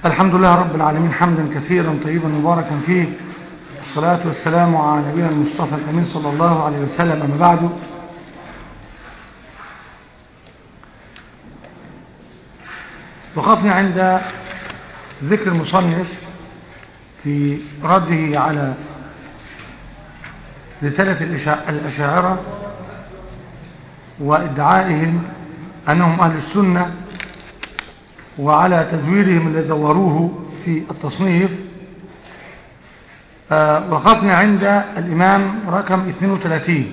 الحمد لله رب العالمين حمدا كثيرا طيبا مباركا فيه الصلاة والسلام على نبينا المصطفى الأمين صلى الله عليه وسلم أما بعد وقفنا عند ذكر المصنف في رده على رسالة الأشاعرة وادعائهم أنهم أهل السنة وعلى تزويرهم الذي دوروه في التصنيف آه وقفنا عند الإمام رقم 32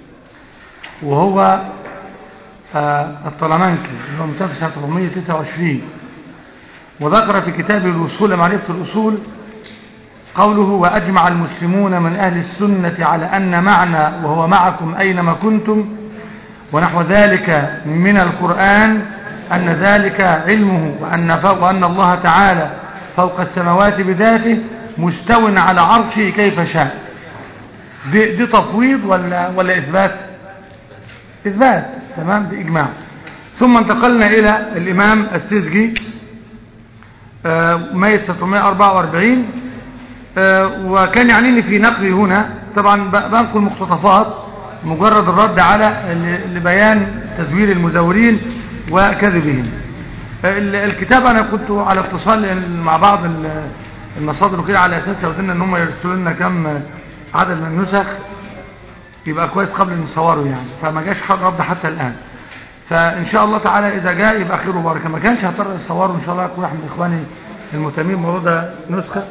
وهو آه الطلمانكي اللي هو متفسر 429 وذكر في كتابه الوصول لمعرفة الأصول قوله وأجمع المسلمون من أهل السنة على أن معنى وهو معكم أينما كنتم ونحو ذلك من القرآن أن ذلك علمه وأن, وأن الله تعالى فوق السماوات بذاته مستو على عرشه كيف شاء دي, دي تفويض ولا, ولا إثبات إثبات تمام بإجماع ثم انتقلنا إلى الإمام السيزجي آه ميت 644 آه وكان يعنيني في نقلي هنا طبعا بنقل مقتطفات مجرد الرد على لبيان تزوير المزورين وكذبهم الكتاب انا كنت على اتصال مع بعض المصادر وكده على اساس لو قلنا ان هم يرسلوا لنا كم عدد من النسخ يبقى كويس قبل ان نصوره يعني فما جاش حد رد حتى الان فان شاء الله تعالى اذا جاء يبقى خير وبركه ما كانش هضطر يصوره ان شاء الله يكون احد اخواني المهتمين بالموضوع ده نسخه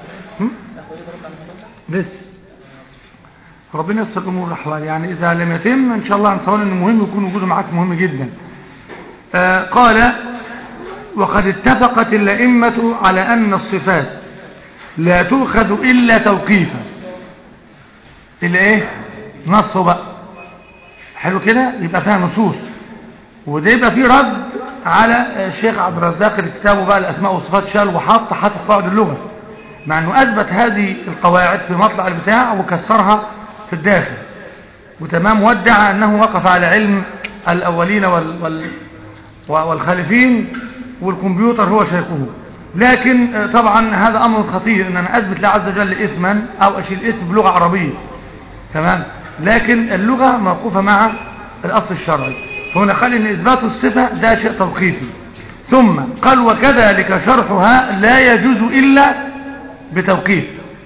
لسه ربنا يسر الامور الاحوال يعني اذا لم يتم ان شاء الله هنصور ان مهم يكون وجوده معاك مهم جدا آه قال وقد اتفقت الائمه على ان الصفات لا تؤخذ الا توقيفا الا ايه نصه بقى حلو كده يبقى فيها نصوص وده يبقى فيه رد على الشيخ عبد الرزاق اللي كتابه بقى الاسماء والصفات شال وحط حط قواعد اللغه مع انه اثبت هذه القواعد في مطلع البتاع وكسرها في الداخل وتمام ودع أنه وقف على علم الأولين وال وال والخالفين والكمبيوتر هو شيخه لكن طبعا هذا أمر خطير أن أنا أثبت الله عز وجل اسما أو أشيل اسم بلغة عربية تمام لكن اللغة موقوفة مع الأصل الشرعي فهنا قال إن إثبات الصفة ده شيء توقيفي ثم قال وكذلك شرحها لا يجوز إلا بتوقيف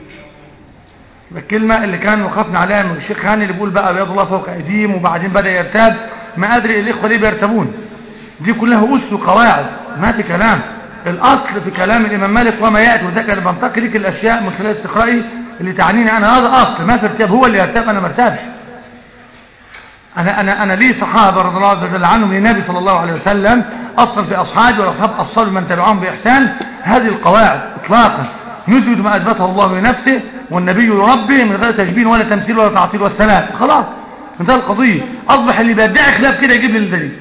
الكلمة اللي كان وقفنا عليها من الشيخ هاني اللي بيقول بقى بيض الله فوق ايديهم وبعدين بدأ يرتاب ما أدري الإخوة ليه بيرتبون دي كلها أس وقواعد ما في كلام الأصل في كلام الإمام مالك وما يأتي وده كان بنتقي لك الأشياء من خلال استقرائي اللي تعنيني أنا هذا أصل ما في ارتاب هو اللي يرتاب أنا ما ارتابش أنا أنا أنا لي صحابة رضي الله عز وجل عنهم للنبي صلى الله عليه وسلم أصل في أصحابي والأصحاب أصلوا من تبعهم بإحسان هذه القواعد إطلاقا نثبت ما أثبته الله لنفسه والنبي يربي من غير تشبيه ولا تمثيل ولا تعطيل والسلام خلاص انتهى القضية أصبح اللي بيدعي خلاف كده يجيب لي الدليل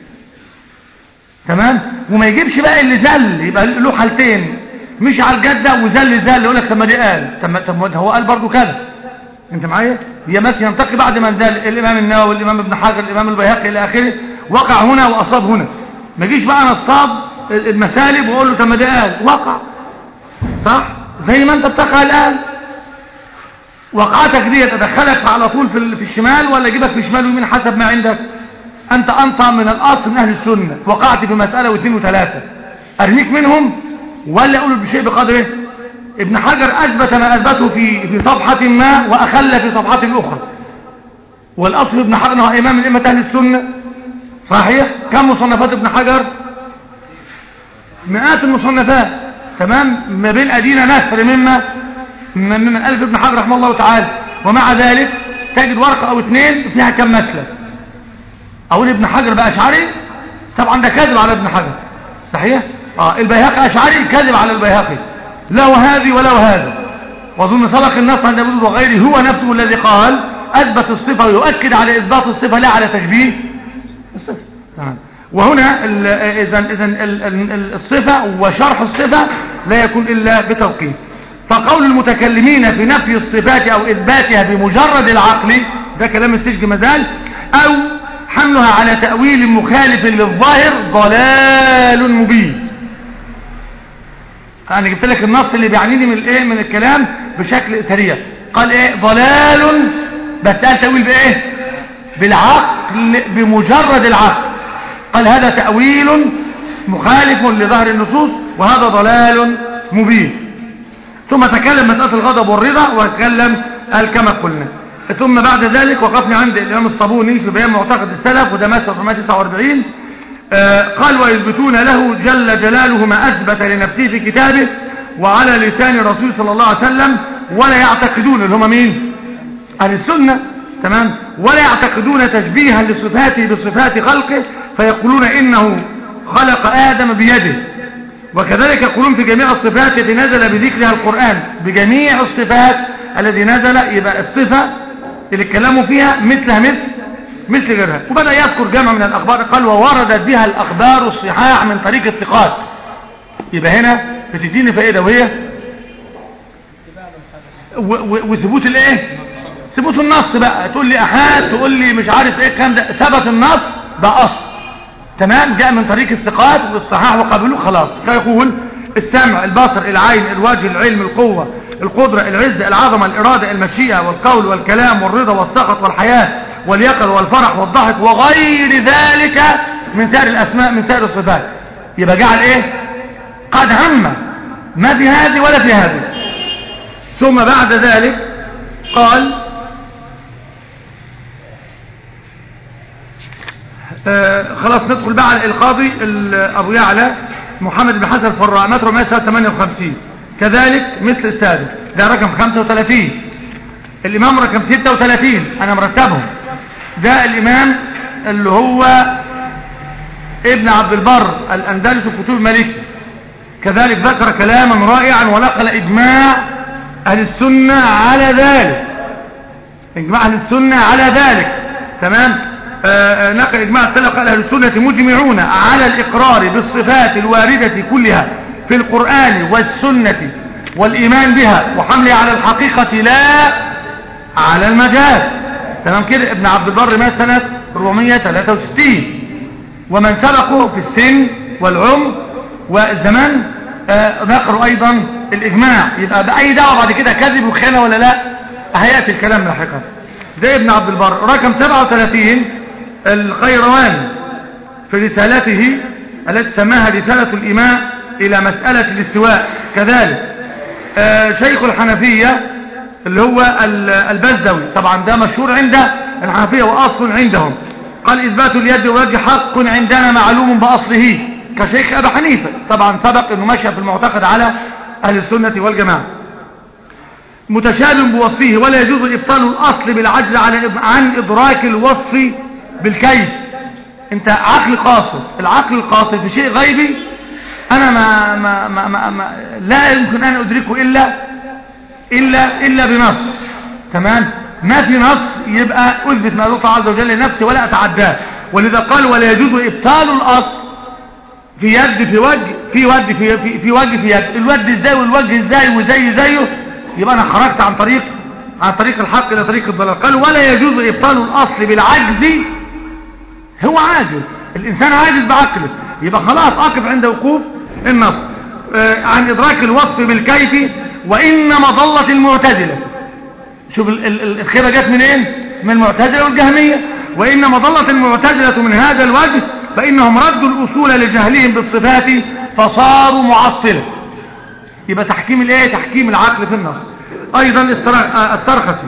تمام وما يجيبش بقى اللي زل يبقى له حالتين مش على الجدة وزل زل يقول لك طب ما دي قال طب هو قال برضه كذا انت معايا هي بس ينتقي بعد ما زل الامام النووي الامام ابن حجر الامام البيهقي الى اخره وقع هنا واصاب هنا ما يجيش بقى نصاب المسالب واقول له طب ما دي قال وقع صح زي ما انت بتقع الان وقعتك دي تدخلك على طول في الشمال ولا يجيبك في شمال ويمين حسب ما عندك انت انطى من الاصل من اهل السنه وقعت في مساله واثنين وثلاثه ارميك منهم ولا اقول بشيء بقدره ابن حجر اثبت ما اثبته في في صفحه ما واخل في صفحه اخرى والاصل ابن حجر هو امام الائمه اهل السنه صحيح كم مصنفات ابن حجر مئات المصنفات تمام ما بين ادينا نثر مما من ألف ابن حجر رحمه الله تعالى ومع ذلك تجد ورقة أو اثنين فيها كم مسلك أقول ابن حجر بقى أشعري طبعا ده كذب على ابن حجر صحيح آه البيهقي أشعري كذب على البيهقي لا وهذه ولا وهذا وأظن سبق النص عند ابن وغيره هو نفسه الذي قال أثبت الصفة ويؤكد على إثبات الصفة لا على تشبيه الصفة تمام وهنا إذا إذا الصفة وشرح الصفة لا يكون إلا بتوقيف فقول المتكلمين في نفي الصفات أو إثباتها بمجرد العقل ده كلام السجن مازال أو حملها على تأويل مخالف للظاهر ضلال مبين انا جبت لك النص اللي بيعنيني من الايه من الكلام بشكل سريع قال ايه ضلال بس قال تأويل بايه بالعقل بمجرد العقل قال هذا تأويل مخالف لظهر النصوص وهذا ضلال مبين ثم تكلم مسألة الغضب والرضا وتكلم قال كما قلنا ثم بعد ذلك وقفنا عند الإمام الصابوني في بيان معتقد السلف وده مات 449 آه قال ويثبتون له جل جلاله ما أثبت لنفسه في كتابه وعلى لسان الرسول صلى الله عليه وسلم ولا يعتقدون اللي هم مين أهل السنة تمام ولا يعتقدون تشبيها لصفاته بصفات خلقه فيقولون إنه خلق آدم بيده وكذلك يقولون في جميع الصفات التي نزل بذكرها القرآن بجميع الصفات الذي نزل يبقى الصفة اللي اتكلموا فيها مثلها مثل مثل غيرها وبدأ يذكر جمع من الأخبار قال ووردت بها الأخبار الصحاح من طريق الثقات يبقى هنا بتديني فائدة وهي وثبوت الايه ثبوت النص بقى تقول لي احاد تقول لي مش عارف ايه الكلام ده ثبت النص ده اصل تمام جاء من طريق الثقات والصحاح وقبلوه خلاص فيقول السمع البصر العين الوجه العلم القوة القدرة العزة العظمة الإرادة المشيئة والقول والكلام والرضا والسخط والحياة واليقظ والفرح والضحك وغير ذلك من سائر الأسماء من سائر الصفات يبقى جعل ايه قد هم ما في هذه ولا في هذه ثم بعد ذلك قال آه خلاص ندخل بقى على القاضي ابو يعلى محمد بن حسن الفراء متر 158 كذلك مثل السادس ده رقم 35 الامام رقم 36 انا مرتبهم ده الامام اللي هو ابن عبد البر الاندلس في كتب الملكي كذلك ذكر كلاما رائعا ونقل اجماع اهل السنه على ذلك اجماع اهل السنه على ذلك تمام آه نقل اجماع السلف قال اهل السنه مجمعون على الاقرار بالصفات الوارده كلها في القران والسنه والايمان بها وحملها على الحقيقه لا على المجاز تمام كده ابن عبد البر مات سنه 463 ومن سبقه في السن والعمر والزمان آه نقر ايضا الاجماع يبقى باي دعوه بعد كده كذب وخيانه ولا لا هياتي الكلام لاحقا ده ابن عبد البر رقم 37 القيروان في رسالته التي سماها رسالة الإماء إلى مسألة الاستواء كذلك آه شيخ الحنفية اللي هو البزوي طبعا ده مشهور عند الحنفية وأصل عندهم قال إثبات اليد والوجه حق عندنا معلوم بأصله كشيخ أبا حنيفة طبعا سبق أنه مشى في المعتقد على أهل السنة والجماعة متشابه بوصفه ولا يجوز إبطال الأصل بالعجز عن إدراك الوصف بالكيف انت عقل قاصر العقل القاصر في شيء غيبي انا ما, ما, ما, ما, ما لا يمكن ان ادركه الا الا الا بنص تمام ما في نص يبقى اثبت ما الله عز وجل لنفسي ولا اتعداه ولذا قال ولا يجوز ابطال الاصل في يد في وجه في وجه في, في, في وجه في يد الوجه ازاي والوجه ازاي وزي زيه يبقى انا خرجت عن طريق عن طريق الحق الى طريق الضلال قال ولا يجوز ابطال الاصل بالعجز هو عاجز الانسان عاجز بعقله يبقى خلاص اقف عند وقوف النص آه عن ادراك الوصف بالكيف وانما ضلت المعتزله شوف الخيبه جت منين من المعتزله والجهميه وانما ضلت المعتزله من هذا الوجه فانهم ردوا الاصول لجهلهم بالصفات فصاروا معطله يبقى تحكيم الايه تحكيم العقل في النص ايضا السرخسي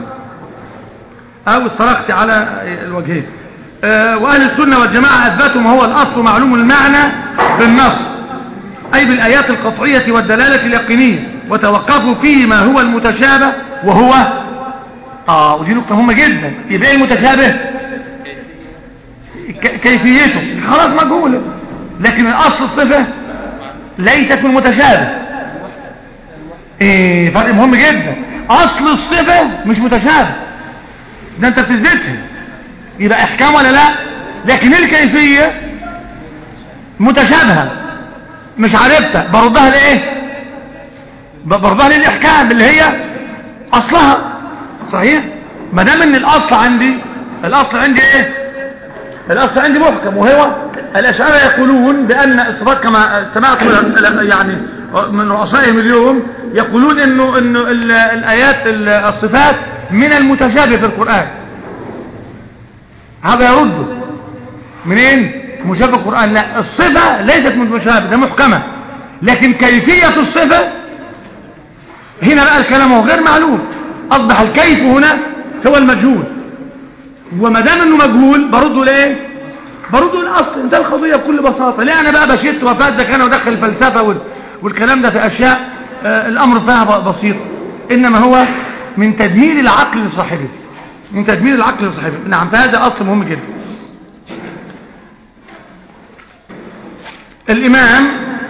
او السرخسي على الوجهين أه واهل السنه والجماعه اثبتوا ما هو الاصل معلوم المعنى بالنص اي بالايات القطعيه والدلاله اليقينيه وتوقفوا فيه ما هو المتشابه وهو اه ودي نقطه مهمه جدا يبقى ايه المتشابه كيفيته خلاص مجهوله لكن الاصل الصفه ليست من متشابه ايه فرق مهم جدا اصل الصفة مش متشابه ده انت بتثبتها يبقى احكام ولا لا لكن الكيفية متشابهة مش عرفتها بردها لايه بردها للاحكام اللي هي اصلها صحيح ما دام ان الاصل عندي الاصل عندي ايه الاصل عندي محكم وهو الاشاعره يقولون بان الصفات كما سمعت يعني من رؤسائهم اليوم يقولون انه انه ال- الايات ال- الصفات من المتشابه في القرآن هذا يرده منين مشابه القرآن لا الصفة ليست من مشابه ده محكمة لكن كيفية الصفة هنا بقى الكلام هو غير معلوم اصبح الكيف هنا هو المجهول وما دام انه مجهول برده لايه برده الاصل ده القضيه بكل بساطه لا انا بقى بشت وفات ده كان ودخل الفلسفه وال... والكلام ده في اشياء آه الامر فيها ب- بسيط انما هو من تدمير العقل لصاحبه من تدمير العقل لصاحبه نعم فهذا اصل مهم جدا الامام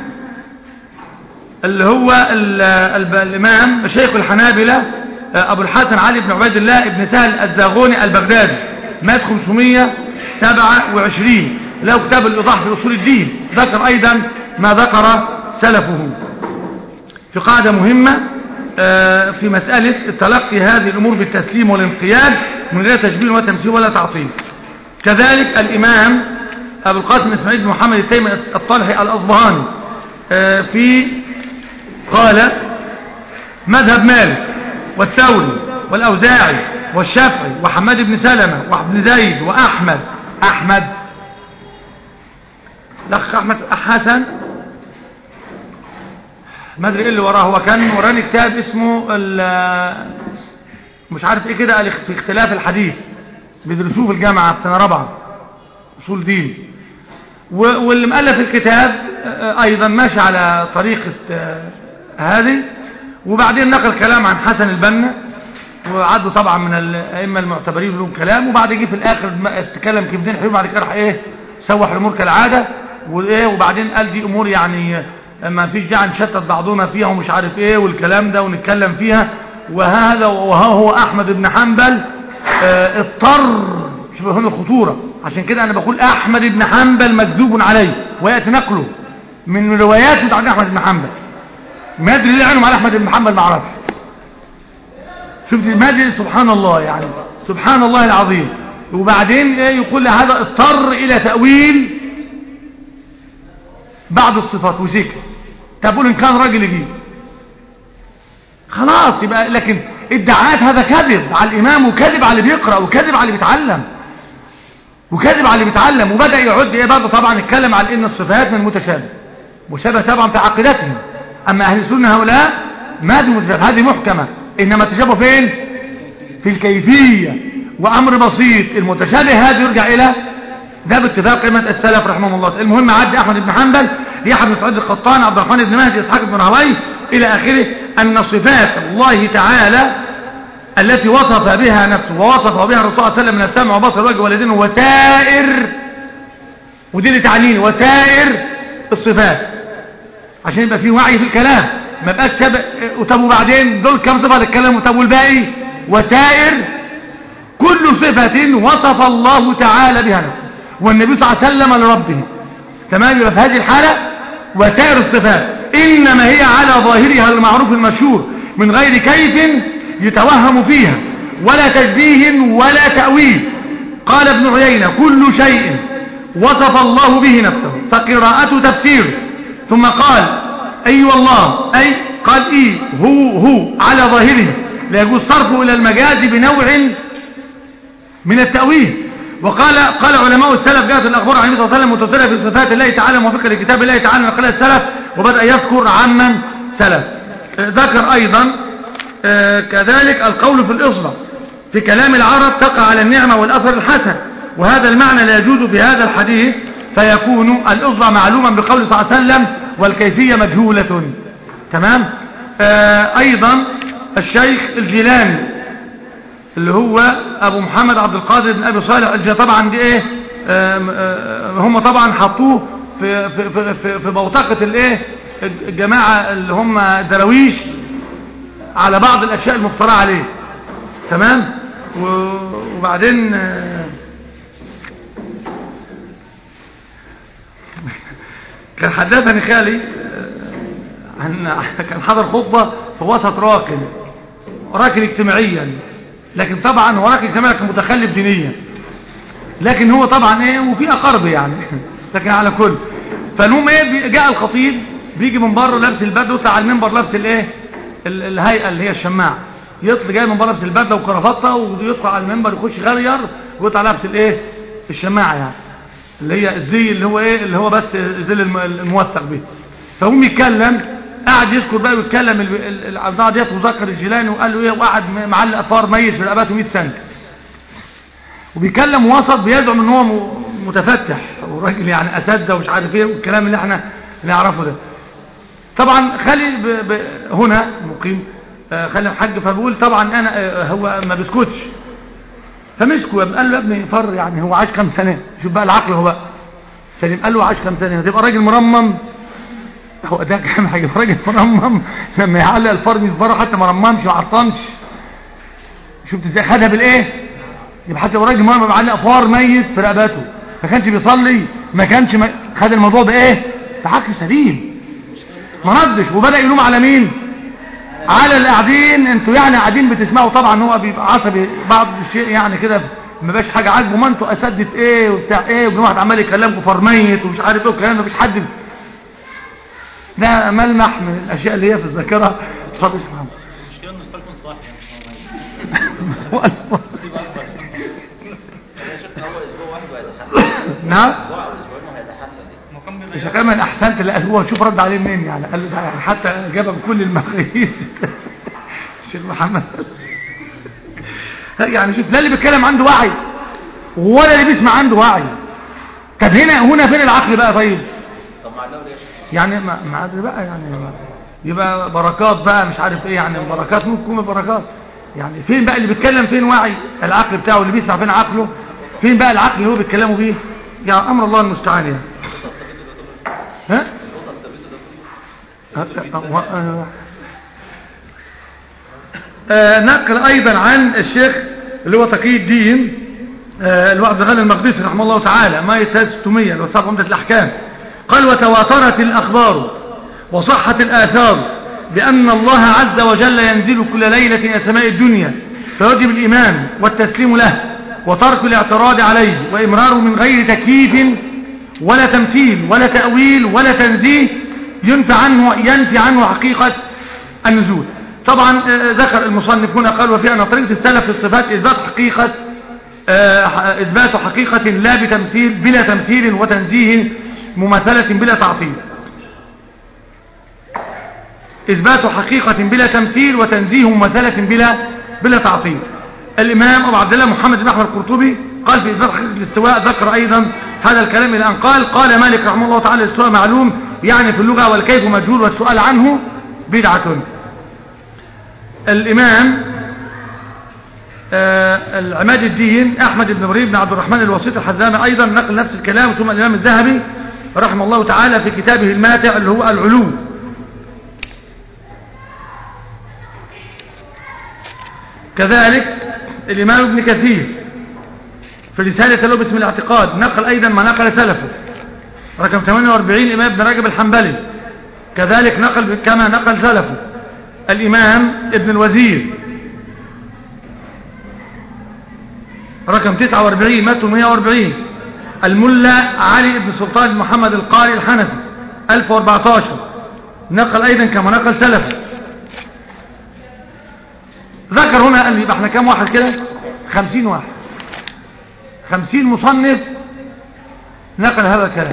اللي هو ال ال الإمام شيخ الحنابلة آه، أبو الحسن علي بن عبيد الله بن سهل الزاغوني البغدادي مات 527 له كتاب الإيضاح في أصول الدين ذكر أيضا ما ذكر سلفه في قاعدة مهمة آه، في مسألة تلقي هذه الأمور بالتسليم والانقياد من غير تشبيه ولا تمثيل ولا تعطيل كذلك الإمام أبو القاسم إسماعيل بن محمد التيمي الطلحي الأصبهاني آه، في قال مذهب مالك والثوري والأوزاعي والشافعي وحماد بن سلمة وابن زيد وأحمد أحمد الأخ أحمد حسن ما ادري ايه اللي وراه هو كان وراني كتاب اسمه ال- مش عارف ايه كده الاخ- في اختلاف الحديث بيدرسوه في الجامعة في سنة رابعة اصول دين و- واللي مؤلف الكتاب آه، ايضا ماشي على طريقة آه، هذه وبعدين نقل كلام عن حسن البنا وعدوا طبعا من الائمه المعتبرين لهم كلام وبعد جه في الاخر ما- اتكلم كلمتين حلوين بعد كده راح ايه سوح الامور كالعاده وايه وبعدين قال دي امور يعني آه، ما فيش داعي نشتت بعضنا فيها ومش عارف ايه والكلام ده ونتكلم فيها وهذا وها هو احمد بن حنبل آه، اضطر شوف هنا الخطوره عشان كده انا بقول احمد بن حنبل مكذوب عليه وياتي نقله من روايات بتاعت احمد بن حنبل ما ادري ليه عنهم على احمد بن محمد ما اعرفش شفت ما ادري سبحان الله يعني سبحان الله العظيم وبعدين ايه يقول هذا اضطر الى تاويل بعض الصفات وسكت تقول ان كان راجل يجيب خلاص يبقى لكن ادعاءات هذا كذب على الامام وكذب على اللي بيقرا وكذب على اللي بيتعلم وكذب على اللي بيتعلم وبدا يعد ايه برضه طبعا يتكلم على ان الصفات من المتشابه مشابه طبعا في عقيدتهم اما اهل السنه هؤلاء ما في متشابه هذه محكمه انما التشابه فين في الكيفيه وامر بسيط المتشابه هذا يرجع الى ده باتفاق ائمه السلف رحمهم الله المهم عدى احمد بن حنبل يحيى بن سعيد القطان عبد الرحمن بن مهدي اسحاق بن راهويه الى اخره ان صفات الله تعالى التي وصف بها نفسه ووصف بها الرسول صلى الله عليه وسلم من السمع وبصر والوجه واليدين وسائر ودي اللي تعنيني وسائر الصفات عشان يبقى في وعي في الكلام ما بقاش سبق طب وبعدين دول كم صفه للكلام طب والباقي وسائر كل صفة وصف الله تعالى بها نفسه والنبي صلى الله عليه وسلم لربه تمام يبقى في هذه الحالة وسائر الصفات إنما هي على ظاهرها المعروف المشهور من غير كيف يتوهم فيها ولا تشبيه ولا تأويل قال ابن عيينة كل شيء وصف الله به نفسه فقراءته تفسيره ثم قال أي والله أي قال إيه هو هو على ظاهره لا يجوز صرفه إلى المجاز بنوع من التأويل وقال قال علماء السلف جاءت الأخبار عن النبي صلى الله عليه وسلم متصلة في صفات الله تعالى موافقة لكتاب الله تعالى نقل السلف وبدأ يذكر عمن سلف آه، ذكر أيضا آه، كذلك القول في الإصبع في كلام العرب تقع على النعمة والأثر الحسن وهذا المعنى لا يجوز في هذا الحديث فيكون الإصبع معلوما بقول صلى الله عليه وسلم والكيفية مجهولة تمام آه، أيضا الشيخ الجيلاني اللي هو ابو محمد عبد القادر بن ابي صالح الجا طبعا دي ايه آم، آه، هم طبعا حطوه في في في في, في بوتقه الايه الجماعه اللي هم دراويش على بعض الاشياء المفترى عليه تمام و- وبعدين آه، كان حدثني خالي آه، عن كان حضر خطبه في وسط راكن راكن اجتماعيا لكن طبعا هو راكن اجتماعي كان متخلف دينيا لكن هو طبعا ايه وفي اقارب يعني لكن على كل فالمهم ايه بي- جاء الخطيب بيجي من بره لابس البدله ويطلع على المنبر لابس الايه ال- الهيئه اللي هي الشماعه يطلع جاي من بره لابس البدله وكرافته ويدخل على المنبر يخش غير ويطلع لابس الايه الشماعه يعني اللي هي الزي اللي هو ايه اللي هو بس الزي الم- الموثق به فهم يتكلم قعد يذكر بقى ويتكلم ال- ال- الاوضاع ديت وذكر الجيلاني وقال له ايه وقعد م- معلق فار ميت في رقبته 100 سنه وبيكلم وسط بيزعم ان هو م- متفتح وراجل يعني اساتذه ومش عارف ايه والكلام اللي احنا نعرفه ده طبعا خالي ب... ب... هنا مقيم آه، خالي الحاج فبقول طبعا انا آه، هو ما بيسكتش فمسكه قال له يا ابني فر يعني هو عاش كام سنه شوف بقى العقل هو بقى سليم قال له عاش كام سنه هتبقى راجل مرمم هو ده كان حاجه راجل مرمم لما يعلق الفار من بره حتى ما رممش ما عطمش شفت ازاي خدها بالايه يبقى حتى لو راجل مرمم معلق فار ميت في رقبته ما كانش بيصلي ما كانش ما... خد الموضوع بايه بعقل سليم ما ردش وبدا يلوم على مين على اللي قاعدين انتوا يعني قاعدين بتسمعوا طبعا هو بيبقى عصبي بعض الشيء يعني كده ما بقاش حاجه عاجبه ما انتوا اساتذه ايه وبتاع ايه وابن واحد عمال يكلمكم فرميت ومش عارف ايه والكلام ده مفيش حد ده ملمح من الاشياء اللي هي في الذاكره اتفضل يا محمد المشكله ان الفرق صح يعني سؤال مصيبه اكبر انا شفت هو اسبوع واحد وهيتحمل نعم اسبوع او اسبوعين وهيتحمل مش كمان احسنت لا هو شوف رد عليه منين يعني قال له ده يعني حتى جابها بكل المقاييس الشيخ محمد يعني شوف لا اللي بيتكلم عنده وعي ولا اللي بيسمع عنده وعي طب هنا هنا فين العقل بقى طيب طب مع الدوري يعني ما ما ادري بقى يعني يبقى بركات بقى مش عارف ايه يعني بركات ممكن تكون بركات يعني فين بقى اللي بيتكلم فين وعي العقل بتاعه اللي بيسمع فين عقله فين بقى العقل اللي هو بيتكلموا بيه يعني امر الله المستعان يعني ها آه، آه، نقل ايضا عن الشيخ اللي هو تقي الدين آه، اللي هو عبد الغني المقدسي رحمه الله تعالى ما 600 اللي هو صاحب عمدة الاحكام قال وتواترت الاخبار وصحت الاثار بان الله عز وجل ينزل كل ليله الى سماء الدنيا فيجب الايمان والتسليم له وترك الاعتراض عليه وامراره من غير تكييف ولا تمثيل ولا تأويل ولا تنزيه ينفي عنه ينفي عنه حقيقة النزول طبعا آه، ذكر المصنف هنا قال وفي أن طريقة السلف في الصفات إثبات حقيقة آه، إثبات حقيقة لا بتمثيل بلا تمثيل وتنزيه مماثلة بلا تعطيل إثبات حقيقة بلا تمثيل وتنزيه مماثلة بلا بلا تعطيل الإمام أبو عبد الله محمد بن أحمد القرطبي قال في إثبات حقيقة الاستواء ذكر أيضا هذا الكلام إلى أن قال قال مالك رحمه الله تعالى الاستواء معلوم يعني في اللغة والكيف مجهول والسؤال عنه بدعة الإمام آه العماد الدين أحمد بن مريم بن عبد الرحمن الوسيط الحزامي أيضا نقل نفس الكلام ثم الإمام الذهبي رحمه الله تعالى في كتابه الماتع اللي هو العلوم كذلك الإمام ابن كثير في رسالة له باسم الاعتقاد نقل أيضا ما نقل سلفه رقم 48 الإمام ابن رجب الحنبلي كذلك نقل كما نقل سلفه الإمام ابن الوزير رقم 49 مات 140 الملا علي بن سلطان بن محمد القاري الحنفي 1014 نقل أيضا كما نقل سلفه ذكر هنا قال لي يبقى احنا كام واحد كده خمسين واحد خمسين مصنف نقل هذا الكلام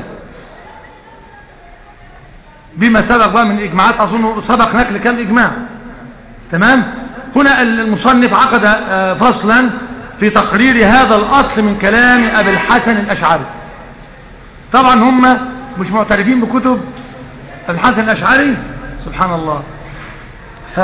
بما سبق بقى من اجماعات اظن سبق نقل كام اجماع تمام هنا المصنف عقد آه، فصلا في تقرير هذا الاصل من كلام ابي الحسن الاشعري طبعا هم مش معترفين بكتب الحسن الاشعري سبحان الله ف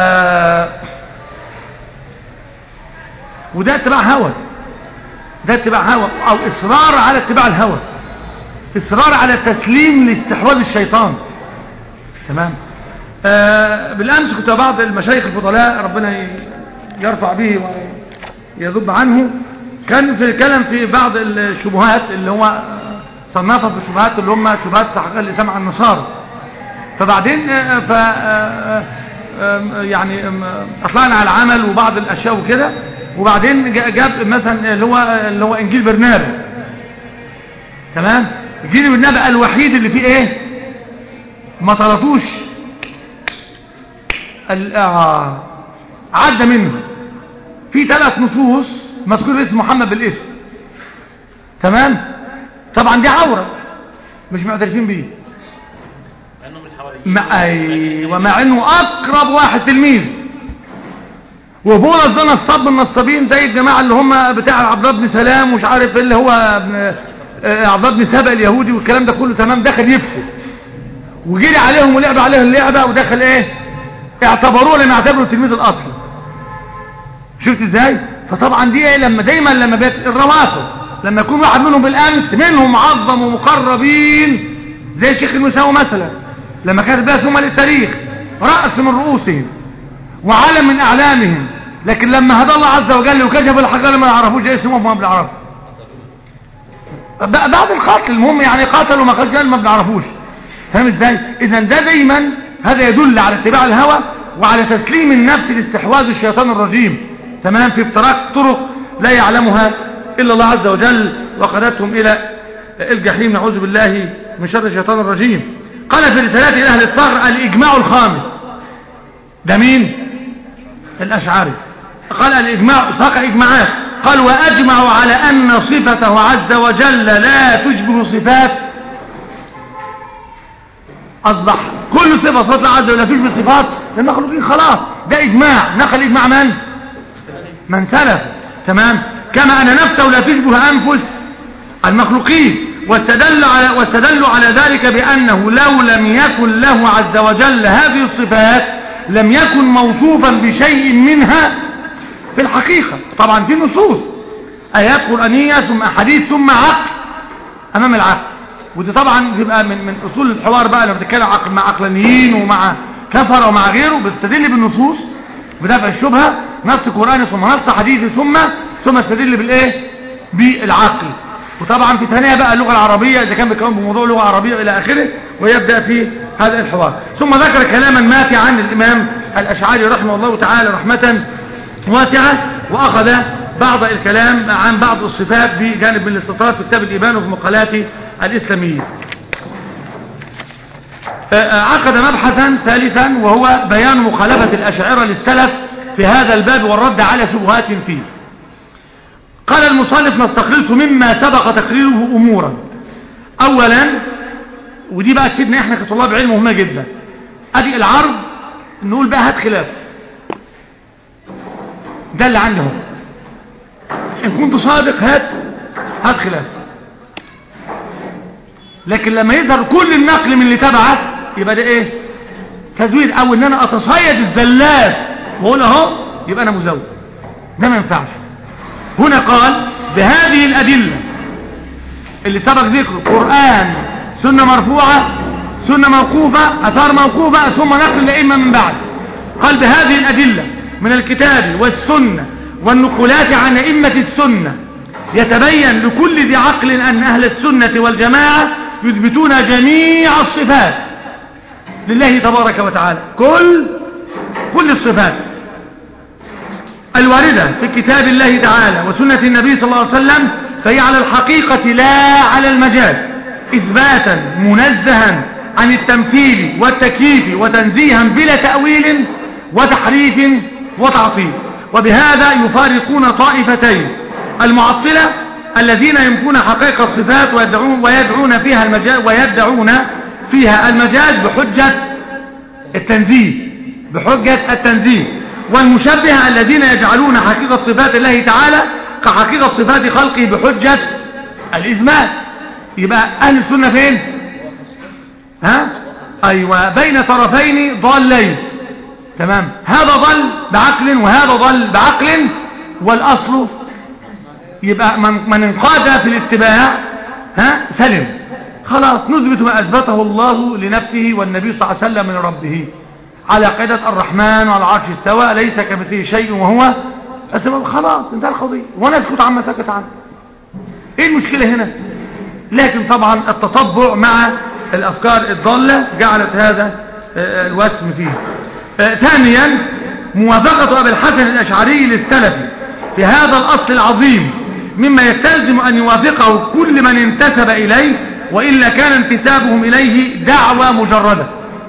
وده اتباع هوى ده اتباع هوى او اصرار على اتباع الهوى اصرار على تسليم لاستحواذ الشيطان تمام آه بالامس كنت بعض المشايخ الفضلاء ربنا ي- يرفع به ويذب عنه كان في كلام في بعض الشبهات اللي هو صنفها في الشبهات اللي هم شبهات تحقيق اللسان عن النصارى فبعدين آه، ف آه، آه، يعني آم، اطلعنا على العمل وبعض الاشياء وكده وبعدين جا- جاب مثلا اللي هو اللي هو انجيل برنابا تمام انجيل برنابا الوحيد اللي فيه ايه ما طلتوش ال- آه، عدى منه في ثلاث نصوص مذكور اسم محمد بالاسم تمام طبعا دي عورة مش معترفين بيه لانه من حوالي مع أيوة مع انه اقرب واحد تلميذ وبولس ده نصاب من النصابين زي الجماعه اللي هم بتاع عبد الله بن سلام ومش عارف اللي هو ابن- آه، عبد الله بن سبأ اليهودي والكلام ده كله تمام دخل يفسد وجري عليهم ولعب عليهم اللعبه ودخل ايه اعتبروه لما اعتبروا التلميذ الاصلي شفت ازاي فطبعا دي ايه لما دايما لما بيت الروافض لما يكون واحد منهم بالامس منهم معظم ومقربين زي شيخ المساوي مثلا لما كانت بقى ثم للتاريخ رأس من رؤوسهم وعلم من اعلامهم لكن لما هدى الله عز وجل وكشف الحجر ما يعرفوش اسمهم ما بنعرفه ب- بعد القتل المهم يعني قتلوا ما قتل ما بنعرفوش فاهم ازاي اذا ده دايما هذا يدل على اتباع الهوى وعلى تسليم النفس لاستحواذ الشيطان الرجيم تمام في ابتراك طرق لا يعلمها الا الله عز وجل وقادتهم الى الجحيم نعوذ بالله من شر الشيطان الرجيم قال في رسالته الى اهل الثغر الاجماع الخامس ده مين الاشعري قال الاجماع ساق اجماعات قال واجمعوا على ان صفته عز وجل لا تشبه صفات اصبح كل صفه صفات الله عز وجل لا تشبه صفات المخلوقين خلاص ده اجماع نقل اجماع من من سلف تمام كما ان نفسه لا تشبه انفس المخلوقين واستدل على واستدلوا على ذلك بانه لو لم يكن له عز وجل هذه الصفات لم يكن موصوفا بشيء منها في الحقيقه طبعا في نصوص ايات قرانيه ثم احاديث ثم عقل امام العقل ودي طبعا بيبقى من من اصول الحوار بقى لما بتتكلم عقل مع عقلانيين ومع كفره ومع غيره بتستدل بالنصوص بدفع الشبهه نص قراني ثم نص حديثي ثم ثم استدل بالايه بالعقل وطبعا في ثانيه بقى اللغه العربيه اذا كان بيتكلم بموضوع لغه عربيه الى اخره ويبدا في هذا الحوار ثم ذكر كلاما ماتعا عن الامام الاشعري رحمه الله تعالى رحمه واسعه واخذ بعض الكلام عن بعض الصفات بجانب من الاستطراد في كتاب الايمان وفي مقالات الاسلاميه عقد مبحثا ثالثا وهو بيان مخالفة الأشاعرة للسلف في هذا الباب والرد على شبهات فيه قال المصنف نستخلص مما سبق تقريره أمورا أولا ودي بقى تفيدنا احنا كطلاب علم مهمة جدا ادي العرض نقول بقى هات خلاف ده اللي عندي اهو ان كنت صادق هات هات خلاف لكن لما يظهر كل النقل من اللي تبعك يبقى ده ايه تزويد او ان انا اتصيد الزلات واقول اهو يبقى انا مزود ده ما ينفعش هنا قال بهذه الادله اللي سبق ذكره قران سنه مرفوعه سنه موقوفه اثار موقوفه ثم نقل الائمه من بعد قال بهذه الادله من الكتاب والسنه والنقولات عن ائمه السنه يتبين لكل ذي عقل ان اهل السنه والجماعه يثبتون جميع الصفات لله تبارك وتعالى كل كل الصفات الواردة في كتاب الله تعالى وسنة النبي صلى الله عليه وسلم فهي على الحقيقة لا على المجاز إثباتا منزها عن التمثيل والتكييف وتنزيها بلا تأويل وتحريف وتعطيل وبهذا يفارقون طائفتين المعطلة الذين ينفون حقائق الصفات ويدعون, ويدعون فيها المجاز ويدعون فيها المجاز بحجة التنزيه بحجة التنزيه والمشبهة الذين يجعلون حقيقة صفات الله تعالى كحقيقة صفات خلقه بحجة الإثبات يبقى أهل السنة فين ها أيوة بين طرفين ضالين تمام هذا ضل بعقل وهذا ضل بعقل والأصل يبقى من, من انقاد في الاتباع ها سلم خلاص نثبت ما أثبته الله لنفسه والنبي صلى الله عليه وسلم من ربه على قاعدة الرحمن وعلى العرش استوى ليس كمثله شيء وهو السبب خلاص انتهى القضية ونسكت عما سكت عنه ايه المشكلة هنا لكن طبعا التطبع مع الافكار الضالة جعلت هذا الوسم فيه ثانيا موافقة ابي الحسن الاشعري للسلفي في هذا الاصل العظيم مما يستلزم ان يوافقه كل من انتسب اليه وإلا كان انتسابهم إليه دعوة مجردة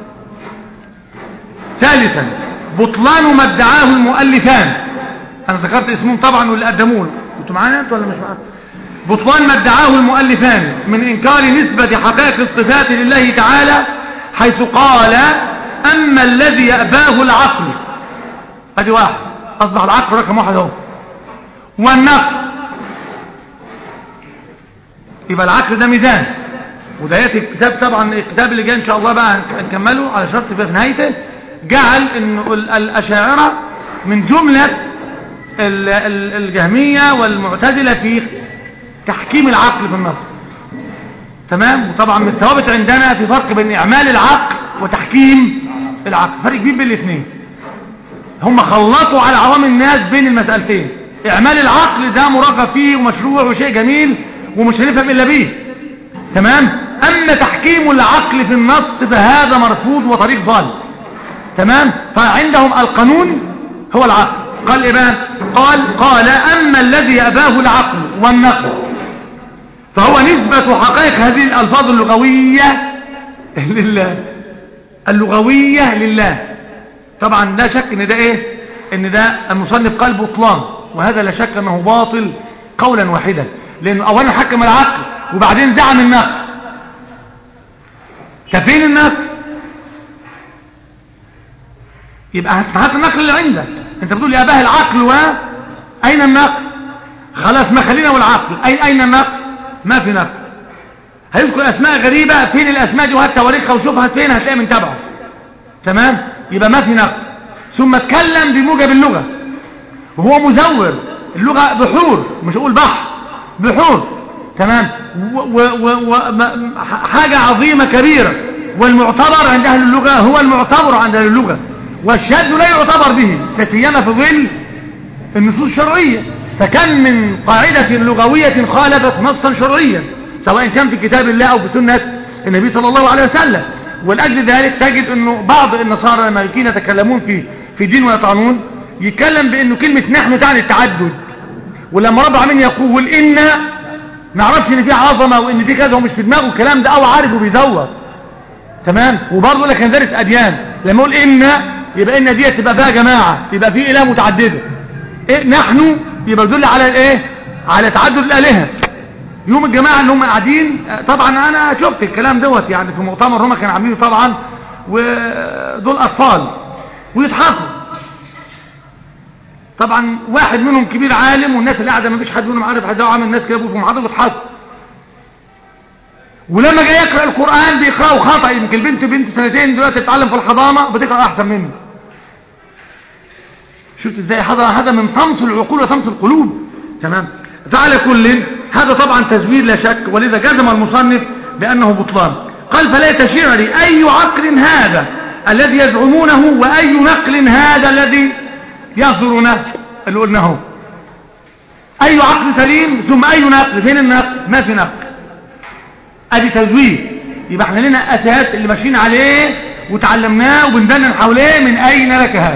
ثالثا بطلان ما ادعاه المؤلفان انا ذكرت اسمهم طبعا واللي قدموه انتوا معانا انتوا ولا مش معانا بطلان ما ادعاه المؤلفان من انكار نسبة حقائق الصفات لله تعالى حيث قال اما الذي يأباه العقل ادي واحد اصبح العقل رقم واحد اهو والنقل يبقى العقل ده ميزان وده ياتي الكتاب طبعا الكتاب اللي جاي ان شاء الله بقى هنكمله على شرط في نهايته جعل انه ال- الاشاعره من جمله ال- ال- الجهميه والمعتزله في تحكيم العقل في النص تمام وطبعا من الثوابت عندنا في فرق بين اعمال العقل وتحكيم العقل فرق كبير بين الاثنين هم خلطوا على عوام الناس بين المسألتين اعمال العقل ده مرغب فيه ومشروع وشيء جميل ومش هنفهم الا بيه تمام اما تحكيم العقل في النص فهذا مرفوض وطريق ضال تمام فعندهم القانون هو العقل قال ايه بقى قال قال اما الذي يأباه العقل والنقل فهو نسبة حقائق هذه الالفاظ اللغوية لله اللغوية لله طبعا لا شك ان ده ايه ان ده المصنف قال بطلان وهذا لا شك انه باطل قولا واحدا لانه اولا حكم العقل وبعدين زعم النقل ففين النقل يبقى هات النقل اللي عندك انت بتقول يا اباه العقل واين النقل خلاص ما خلينا والعقل اين اين النقل ما في نقل هيذكر اسماء غريبه فين الاسماء دي وهات تواريخها وشوفها فين هتلاقي من تبعه تمام يبقى ما في نقل ثم اتكلم بموجب اللغه وهو مزور اللغه بحور مش اقول بحر بحور تمام و و و و ما- حاجه عظيمه كبيره والمعتبر عند اهل اللغه هو المعتبر عند اهل اللغه والشاذ لا يعتبر به لا سيما في ظل النصوص الشرعيه فكم من قاعده لغويه خالفت نصا شرعيا سواء كان في كتاب الله او في سنه النبي صلى الله عليه وسلم ولاجل ذلك تجد انه بعض النصارى لما يكون يتكلمون في في دين ويطعنون يتكلم بانه كلمه نحن تعني التعدد ولما رب العالمين يقول ان ما يعرفش ان في عظمه وان دي كذا ومش في دماغه الكلام ده او عارف وبيزور تمام وبرضه لك دارس اديان لما اقول ان يبقى ان دي تبقى فيها جماعه يبقى في اله متعدده إيه نحن يبقى يدل على الايه على تعدد الالهه يوم الجماعه اللي هم قاعدين طبعا انا شفت الكلام دوت يعني في مؤتمر هم كانوا عاملينه طبعا ودول اطفال ويضحكوا طبعا واحد منهم كبير عالم والناس اللي قاعده ما فيش حد منهم عارف حد عامل الناس كده في محاضره ويضحكوا ولما جاي يقرا القران بيقراوا خطا يمكن البنت بنت سنتين دلوقتي بتتعلم في الحضانه بتقرا احسن منه شفت ازاي هذا هذا من طمس العقول وطمس القلوب تمام فعلى كل هذا طبعا تزوير لا شك ولذا جزم المصنف بانه بطلان قال فليت شعري اي عقل هذا الذي يزعمونه واي نقل هذا الذي يصدرونه اللي قلناه اي عقل سليم ثم اي نقل فين النقل ما في نقل ادي تزوير يبقى احنا لنا اساس اللي ماشيين عليه وتعلمناه وبندندن حواليه من اين لك هذا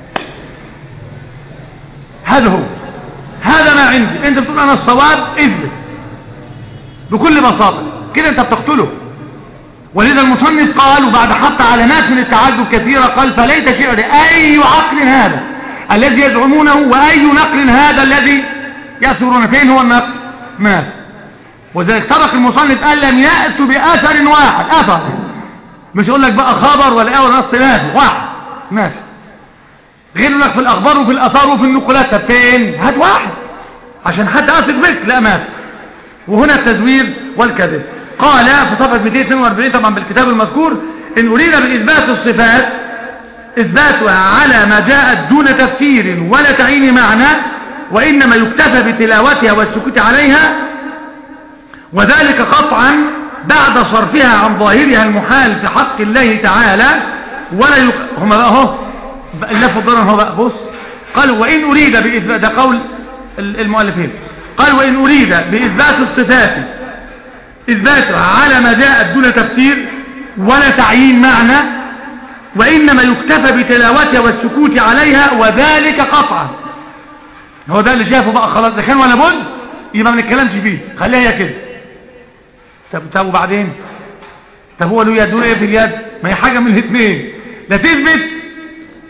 هذا هو هذا ما عندي انت بتقول انا الصواب اثبت بكل بساطه كده انت بتقتله ولذا المصنف قال وبعد حط علامات من التعجب كثيره قال فليت شعري اي عقل هذا الذي يزعمونه واي نقل هذا الذي ياثرون فين هو النقل ما وذلك سبق المصنف قال لم يأتوا بأثر واحد أثر مش يقول لك بقى خبر ولا ايه ولا نص ماشي واحد ماشي غير لك في الأخبار وفي الأثار وفي النقلات طب فين هات واحد عشان حتى أثق بك لا ماشي وهنا التزوير والكذب قال في صفحة 242 طبعا بالكتاب المذكور إن أريد بإثبات الصفات إثباتها على ما جاءت دون تفسير ولا تعيين معنى وإنما يكتفى بتلاوتها والسكوت عليها وذلك قطعا بعد صرفها عن ظاهرها المحال في حق الله تعالى ولا يق... هم بقى اهو اللف الضرر هو بقى بص قالوا وإن أريد بإثبات ده قول المؤلفين قال وإن أريد بإثبات الصفات إثباتها على ما جاءت دون تفسير ولا تعيين معنى وإنما يكتفى بتلاوتها والسكوت عليها وذلك قطعا هو ده اللي شافه بقى خلاص ده كان ولا بد يبقى ما نتكلمش فيه خليها هي كده طب طب وبعدين طب هو له يد له ايه في اليد ما هي حاجه من الاثنين لا تثبت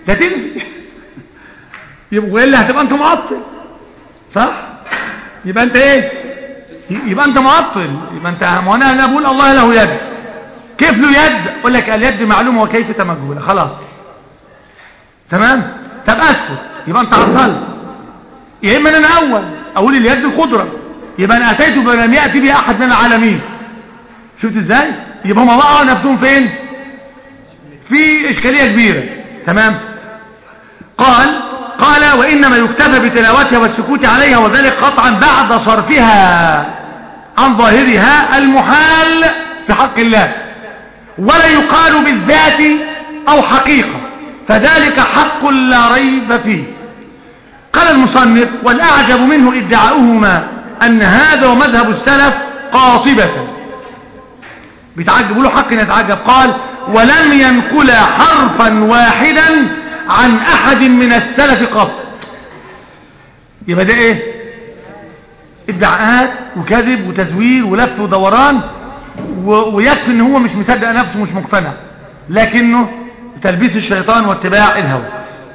ده تنفي يبقى والا هتبقى انت معطل صح يبقى انت ايه يبقى انت معطل يبقى انت ما انا انا بقول الله له يد كيف له يد اقول لك اليد معلومه وكيف مجهوله خلاص تمام طب اسكت يبقى انت عطلت يا اما انا اول اقول اليد القدره يبقى انا اتيت بما لم ياتي به احد من العالمين شفت ازاي يبقى هم وقعوا نفسهم فين في اشكاليه كبيره تمام قال قال وانما يكتفى بتلاوتها والسكوت عليها وذلك قطعا بعد صرفها عن ظاهرها المحال في حق الله ولا يقال بالذات او حقيقه فذلك حق لا ريب فيه قال المصنف والاعجب منه ادعاؤهما ان هذا ومذهب السلف قاطبه بيتعجب له حق يتعجب قال ولم ينقل حرفا واحدا عن احد من السلف قط يبقى ده ايه ادعاءات وكذب وتزوير ولف ودوران و... ويكفي ان هو مش مصدق نفسه مش مقتنع لكنه تلبيس الشيطان واتباع الهوى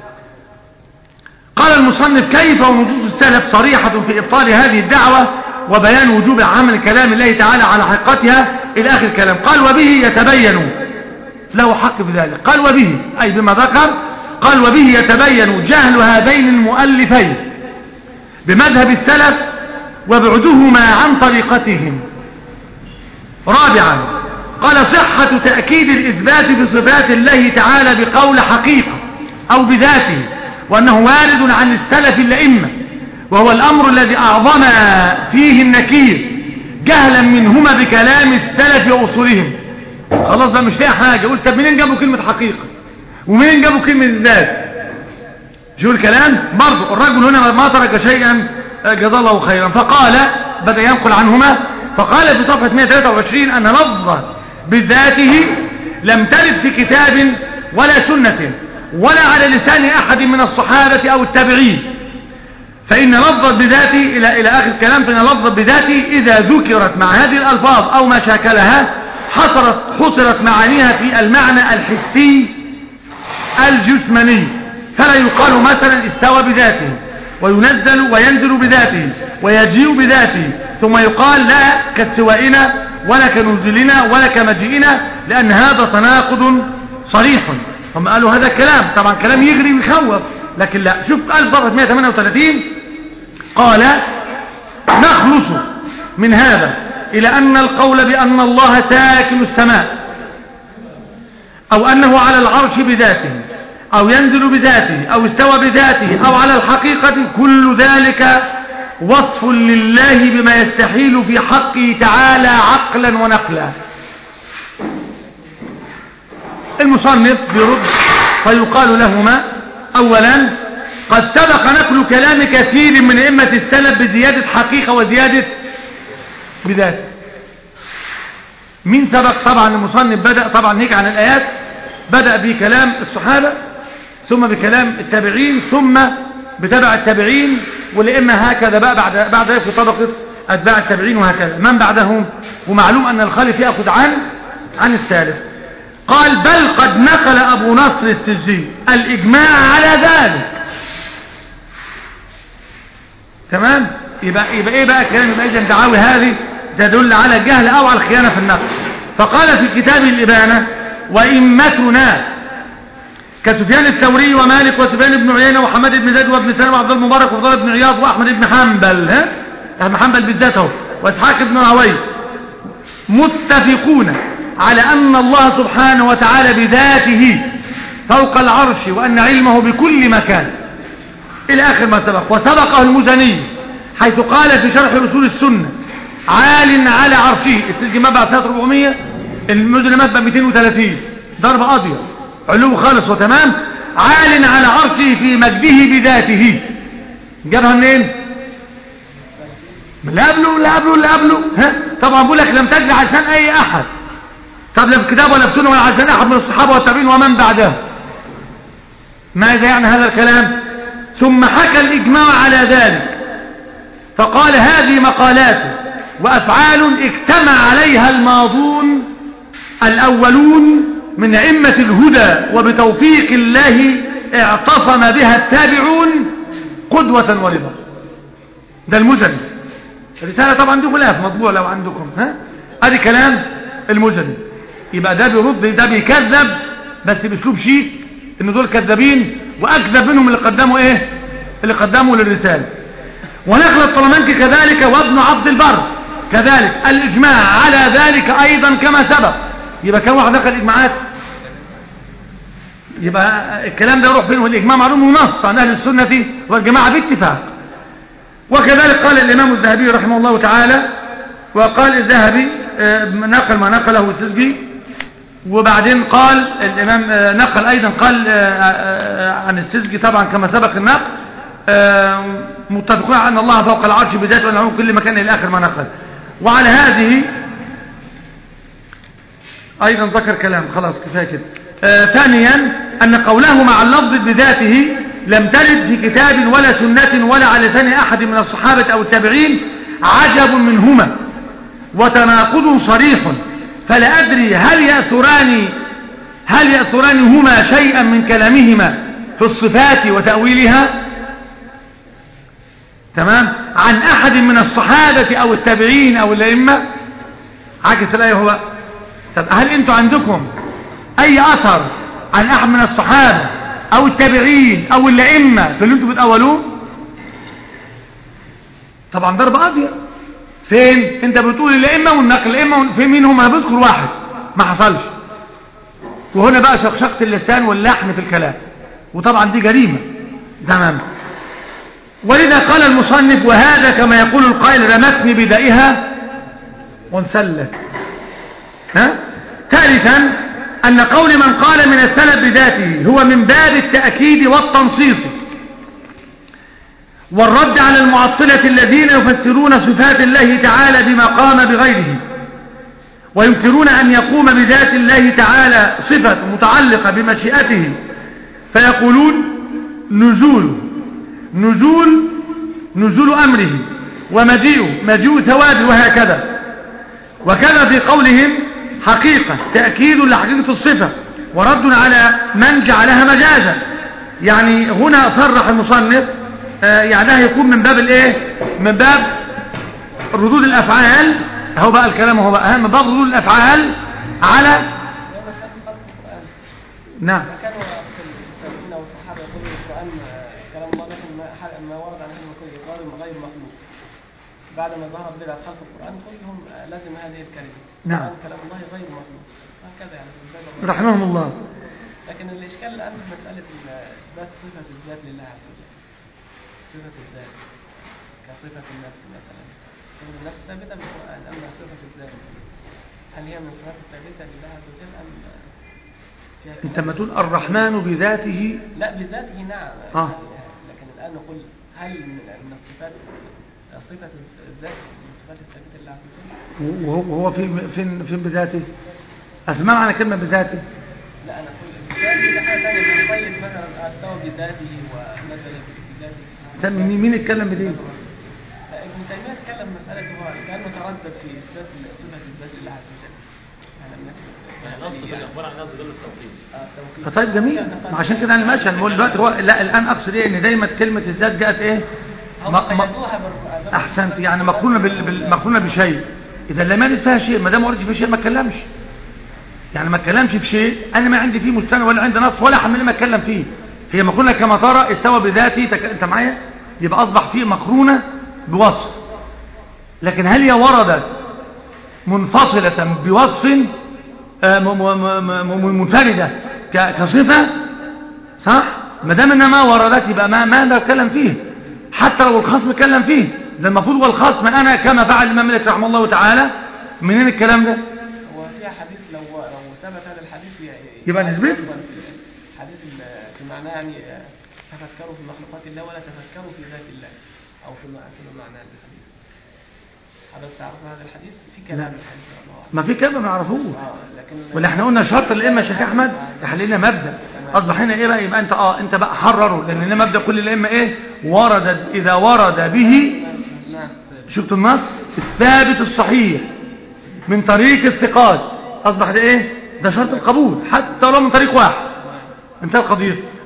قال المصنف كيف ونصوص السلف صريحة في إبطال هذه الدعوة وبيان وجوب عمل كلام الله تعالى على حقيقتها إلى آخر الكلام قال وبه يتبين له حق في ذلك قال وبه أي بما ذكر قال وبه يتبين جهل هذين المؤلفين بمذهب السلف وبعدهما عن طريقتهم رابعا قال صحة تأكيد الإثبات بصفات الله تعالى بقول حقيقة أو بذاته وأنه وارد عن السلف الأئمة وهو الأمر الذي أعظم فيه النكير جهلا منهما بكلام السلف وأصولهم خلاص ده مش فيها حاجة قلت طب منين جابوا كلمة حقيقة ومنين جابوا كلمة ذات شو الكلام برضو الرجل هنا ما ترك شيئا جزا الله خيرا فقال بدأ ينقل عنهما فقال في صفحة 123 أن لفظة بذاته لم ترد في كتاب ولا سنة ولا على لسان أحد من الصحابة أو التابعين فإن لفظة بذاته إلى, إلى آخر الكلام فإن لفظة بذاته إذا ذكرت مع هذه الألفاظ أو ما شاكلها حصرت, حصرت معانيها في المعنى الحسي الجسماني فلا يقال مثلا استوى بذاته وينزل وينزل بذاته ويجيء بذاته ثم يقال لا كاستوائنا ولا كنزلنا ولا كمجيئنا لأن هذا تناقض صريح هم قالوا هذا الكلام طبعا كلام يغري ويخوف لكن لا شوف قال صفحة 138 قال نخلص من هذا إلى أن القول بأن الله ساكن السماء أو أنه على العرش بذاته أو ينزل بذاته أو استوى بذاته أو على الحقيقة كل ذلك وصف لله بما يستحيل في حقه تعالى عقلا ونقلا المصنف بيرد فيقال لهما أولا قد سبق نقل كلام كثير من أئمة السلف بزيادة حقيقة وزيادة بذات مين سبق طبعا المصنف بدأ طبعا هيك عن الآيات بدأ بكلام الصحابة ثم بكلام التابعين ثم بتبع التابعين والأئمة هكذا بقى بعد بعد ذلك في طبقة أتباع التابعين وهكذا من بعدهم ومعلوم أن الخالف يأخذ عن عن الثالث قال بل قد نقل أبو نصر السجي الإجماع على ذلك تمام يبقى, يبقى ايه بقى الكلام يبقى اذا دعاوي هذه تدل على الجهل او على الخيانة في النقل فقال في كتاب الإبانة وإمتنا كسفيان الثوري ومالك وسفيان بن عيينة وحماد بن زيد وابن سلمة وعبد المبارك وفضل بن عياض وأحمد بن حنبل ها أحمد حنبل بالذات اهو وإسحاق بن راوي متفقون على أن الله سبحانه وتعالى بذاته فوق العرش وأن علمه بكل مكان إلى آخر ما سبق وسبقه المزني حيث قال في شرح أصول السنة عال على عرشه السجن مبع سنة 400 المزني مبع 230 ضرب قاضية علو خالص وتمام عال على عرشه في مجده بذاته جابها منين من اللي قبله اللي قبله اللي قبله ها طبعا بقول لك لم تجري على لسان اي احد طب لا في كتاب ولا في سنه ولا على لسان احد من الصحابه والتابعين ومن بعدهم ماذا يعني هذا الكلام ثم حكى الاجماع على ذلك فقال هذه مقالاته وافعال اجتمع عليها الماضون الاولون من ائمه الهدى وبتوفيق الله اعتصم بها التابعون قدوة ورضا ده المزني الرسالة طبعا دي غلاف مطبوع لو عندكم ها ادي كلام المزني يبقى ده بيرد ده بيكذب بس باسلوب شيك ان دول كذابين واكذب منهم اللي قدموا ايه اللي قدموا للرسالة ونقل الطلمانكي كذلك وابن عبد البر كذلك الاجماع على ذلك ايضا كما سبق يبقى كم واحد نقل اجماعات يبقى الكلام ده يروح فين والاجماع معلوم ونص عن اهل السنه والجماعه باتفاق وكذلك قال الامام الذهبي رحمه الله تعالى وقال الذهبي آه، نقل ما نقله السجي وبعدين قال الامام آه، نقل ايضا قال آه، آه، عن السجي طبعا كما سبق النقل آه، متفقون على ان الله فوق العرش بذاته وانه كل مكان الى اخر ما نقل وعلى هذه ايضا ذكر كلام خلاص كفايه كده آه ثانيا ان قوله مع اللفظ بذاته لم ترد في كتاب ولا سنه ولا على لسان احد من الصحابه او التابعين عجب منهما وتناقض صريح فلا ادري هل ياثران هل ياثران هما شيئا من كلامهما في الصفات وتاويلها تمام عن احد من الصحابه او التابعين او الائمه عكس الايه هو طب هل انتوا عندكم اي اثر عن احد من الصحابه او التابعين او الائمه في اللي انتوا بتقولوه طبعا ضرب ابيض فين انت بتقول الائمه والنقل الائمه في مين هم بذكر واحد ما حصلش وهنا بقى شقشقه اللسان واللحن في الكلام وطبعا دي جريمه تمام ولذا قال المصنف وهذا كما يقول القائل رمتني بدائها وانسلت ها ثالثا أن قول من قال من السلف بذاته هو من باب التأكيد والتنصيص والرد على المعطلة الذين يفسرون صفات الله تعالى بما قام بغيره وينكرون أن يقوم بذات الله تعالى صفة متعلقة بمشيئته فيقولون نزول نزول نزول أمره ومجيء مجيء ثوابه وهكذا وكذا في قولهم حقيقة تأكيد لحقيقة الصفة ورد على من جعلها مجازا يعني هنا صرح المصنف آه يعني ده يكون من باب الايه من باب ردود الافعال هو بقى الكلام هو بقى من باب ردود الافعال على نعم كانوا السابقين والصحابه يقولون القران كلام الله لكن ما ح- ما ورد عن اهل كل اقرار غير مخلوق بعد ما ظهرت بدعه خلق القران كلهم لازم هذه الكلمه نعم. القرآن كلام الله غير مخلوق هكذا يعني من باب الرد. رحمهم الله لكن الاشكال الان في مساله ال- اثبات صفه الذات لله عز وجل صفه الذات كصفه النفس مثلا صفه النفس ثابته بالقران اما صفه الذات هل هي من صفات الثابته لله عز وجل ام فيها انت كلام؟ ما تقول الرحمن بذاته لا بذاته نعم آه. لكن الآن نقول هل من من الصفات صفة الذات من صفات الثابتة لله عز وجل؟ وهو وهو فين فين فين بذاته اسمع معنى كلمه بذاته لا أنا أقول الذات دي حاجة ثانية ابن القيم مثلا استوى بذاته ونزل بذاته سبحانه ده مين مين اتكلم بدي لا، ابن تيمية اتكلم مسألة هو كأنه تردد في إثبات صفة الذات لله عز وجل. يعني لم يثبت الأصل في الأخبار عن الناس دول التوقيت آه، التوقيت. طيب جميل ما عشان كده انا ماشي انا بقول دلوقتي هو لا الان اقصد ايه ان دايما كلمه الذات جاءت ايه هم ما- ما- قيدوها بالقرآن. احسنت يعني مقرونه بال... بال... مقرونه بشيء اذا لم يرد فيها شيء ما دام ما وردش في شيء ما اتكلمش يعني ما اتكلمش في شيء انا ما عندي فيه مستند ولا عندي نص ولا حمل ما اتكلم فيه هي مقرونه كما ترى استوى بذاتي تك... انت معايا يبقى اصبح فيه مقرونه بوصف لكن هل هي وردت منفصله بوصف آه، م- م- م- م- منفرده ك... كصفه صح ما دام انها ما وردت يبقى ما ما نتكلم فيه حتى لو الخصم اتكلم فيه ده المفروض هو الخصم انا كما فعل الامام مالك رحمه الله تعالى منين الكلام ده هو فيها حديث لو لو ثبت هذا الحديث ي- يبقى نثبته. يفضل في حديث ال- في معناه يعني آه، تفكروا في مخلوقات الله ولا تفكروا في ذات الله او في مع- في معنى الحديث حضرتك تعرف هذا الحديث في كلام لا. الحديث الله أعلم. ما في كلام ما نعرفوش اه لكن واللي احنا قلنا شرط الائمه يا شيخ احمد يحللنا مبدا اصبح هنا ايه بقى يبقى انت اه انت بقى حرره لان هنا مبدا كل الائمه ايه ورد اذا ورد به نعم شفت النص الثابت الصحيح من طريق الثقات اصبح ده ايه ده شرط القبول حتى لو من طريق واحد انتهى القضيه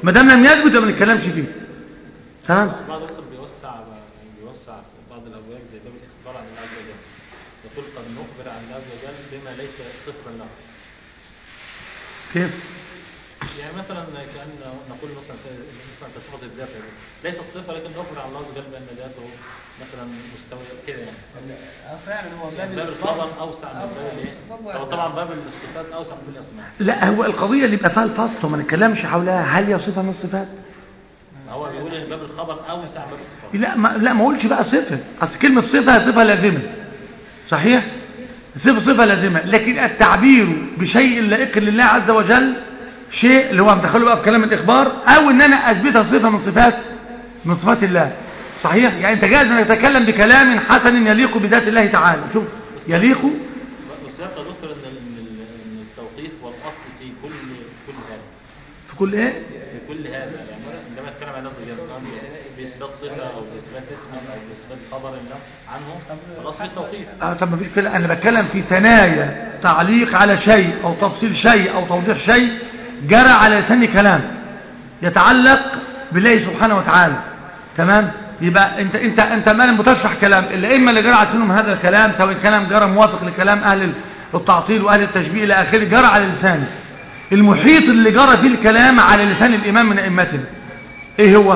ما دام لم يثبت ما نتكلمش فيه تمام بعض الدكتور بيوسع بيوسع في بعض الابواب زي باب الاخبار عن الله عز وجل يقول قد نخبر عن الله عز وجل بما ليس صفرا له كيف يعني مثلا كان نقول مثلا مثلا كصفه الذات يعني ليست صفه لكن نخبر عن الله عز وجل بان ذاته مثلا مستوى كده يعني آه، فعلا هو باب باب الإخبار الخبر اوسع من باب الايه؟ باب هو واسع. طبعا باب الصفات اوسع من باب الاسماء لا هو القضية اللي يبقى فيها الفصل وما نتكلمش حولها هل هي صفة من الصفات هو بيقول ان باب الخبر اوسع من باب الصفات لا ما لا ما اقولش بقى صفة اصل كلمة صفة صفة لازمة صحيح صفة صفة لازمة لكن التعبير بشيء لائق لله عز وجل شيء اللي هو مدخله بقى في كلام الاخبار او ان انا اثبتها صفة من صفات من صفات الله صحيح يعني انت جاهز ان تتكلم بكلام حسن يليق بذات الله تعالى شوف يليق بس يبقى يا دكتور ان ان ال- ان التوقيف والاصل في كل كل هذا في كل ايه في كل هذا يعني عندما اتكلم عن الله عز وجل سواء باثبات صفه او باثبات اسم او باثبات خبر له عنه خلاص في التوقيف آه طب ما فيش كده انا بتكلم في ثنايا تعليق على شيء او تفصيل شيء او توضيح شيء جرى على لسان كلام يتعلق بالله سبحانه وتعالى تمام يبقى انت انت انت ما بتشرح كلام الائمه اللي جرى على لسانهم هذا الكلام سواء كلام جرى موافق لكلام اهل التعطيل واهل التشبيه الى اخره جرى على لسانه المحيط اللي جرى فيه الكلام على لسان الامام من ائمتنا ايه هو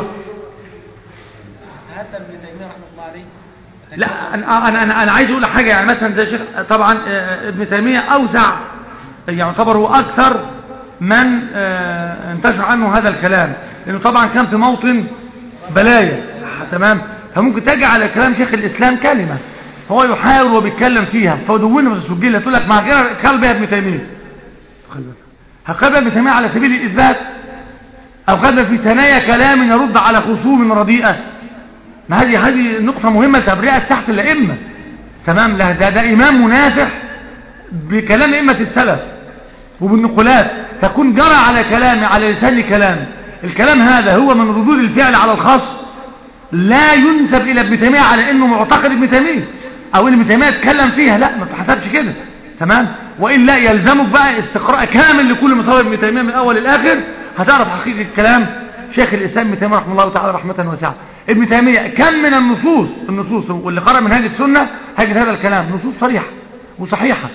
حتى ابن تيميه رحمه الله عليه لا انا انا انا, أنا عايز اقول حاجه يعني مثلا ده شيخ طبعا آه، ابن تيميه اوسع يعني يعتبر هو اكثر من آه، انتشر عنه هذا الكلام لانه طبعا كان في موطن بلايا تمام فممكن تجي على كلام شيخ الاسلام كلمه هو يحاول وبيتكلم فيها فدونه بتسجلها تقول لك مع غير قال بها ابن تيميه هقال بها ابن تيميه على سبيل الاثبات او قال في ثنايا كلام يرد على خصوم رديئه ما هذه هذه نقطة مهمة لتبرئة تحت الأئمة تمام لا ده, ده إمام منافح بكلام أئمة السلف وبالنقولات فكون جرى على كلام على لسان كلام الكلام هذا هو من ردود الفعل على الخاص لا ينسب إلى ابن تيمية على أنه معتقد ابن تيمية أو أن ابن تيمية اتكلم فيها لا ما تحسبش كده تمام وإلا يلزمك بقى استقراء كامل لكل مصادر ابن تيمية من أول لآخر هتعرف حقيقة الكلام شيخ الإسلام ابن تيمية رحمه الله تعالى رحمة واسعة ابن تيمية كم من النصوص النصوص واللي قرأ من هذه السنة هجد هذا الكلام نصوص صريحة وصحيحة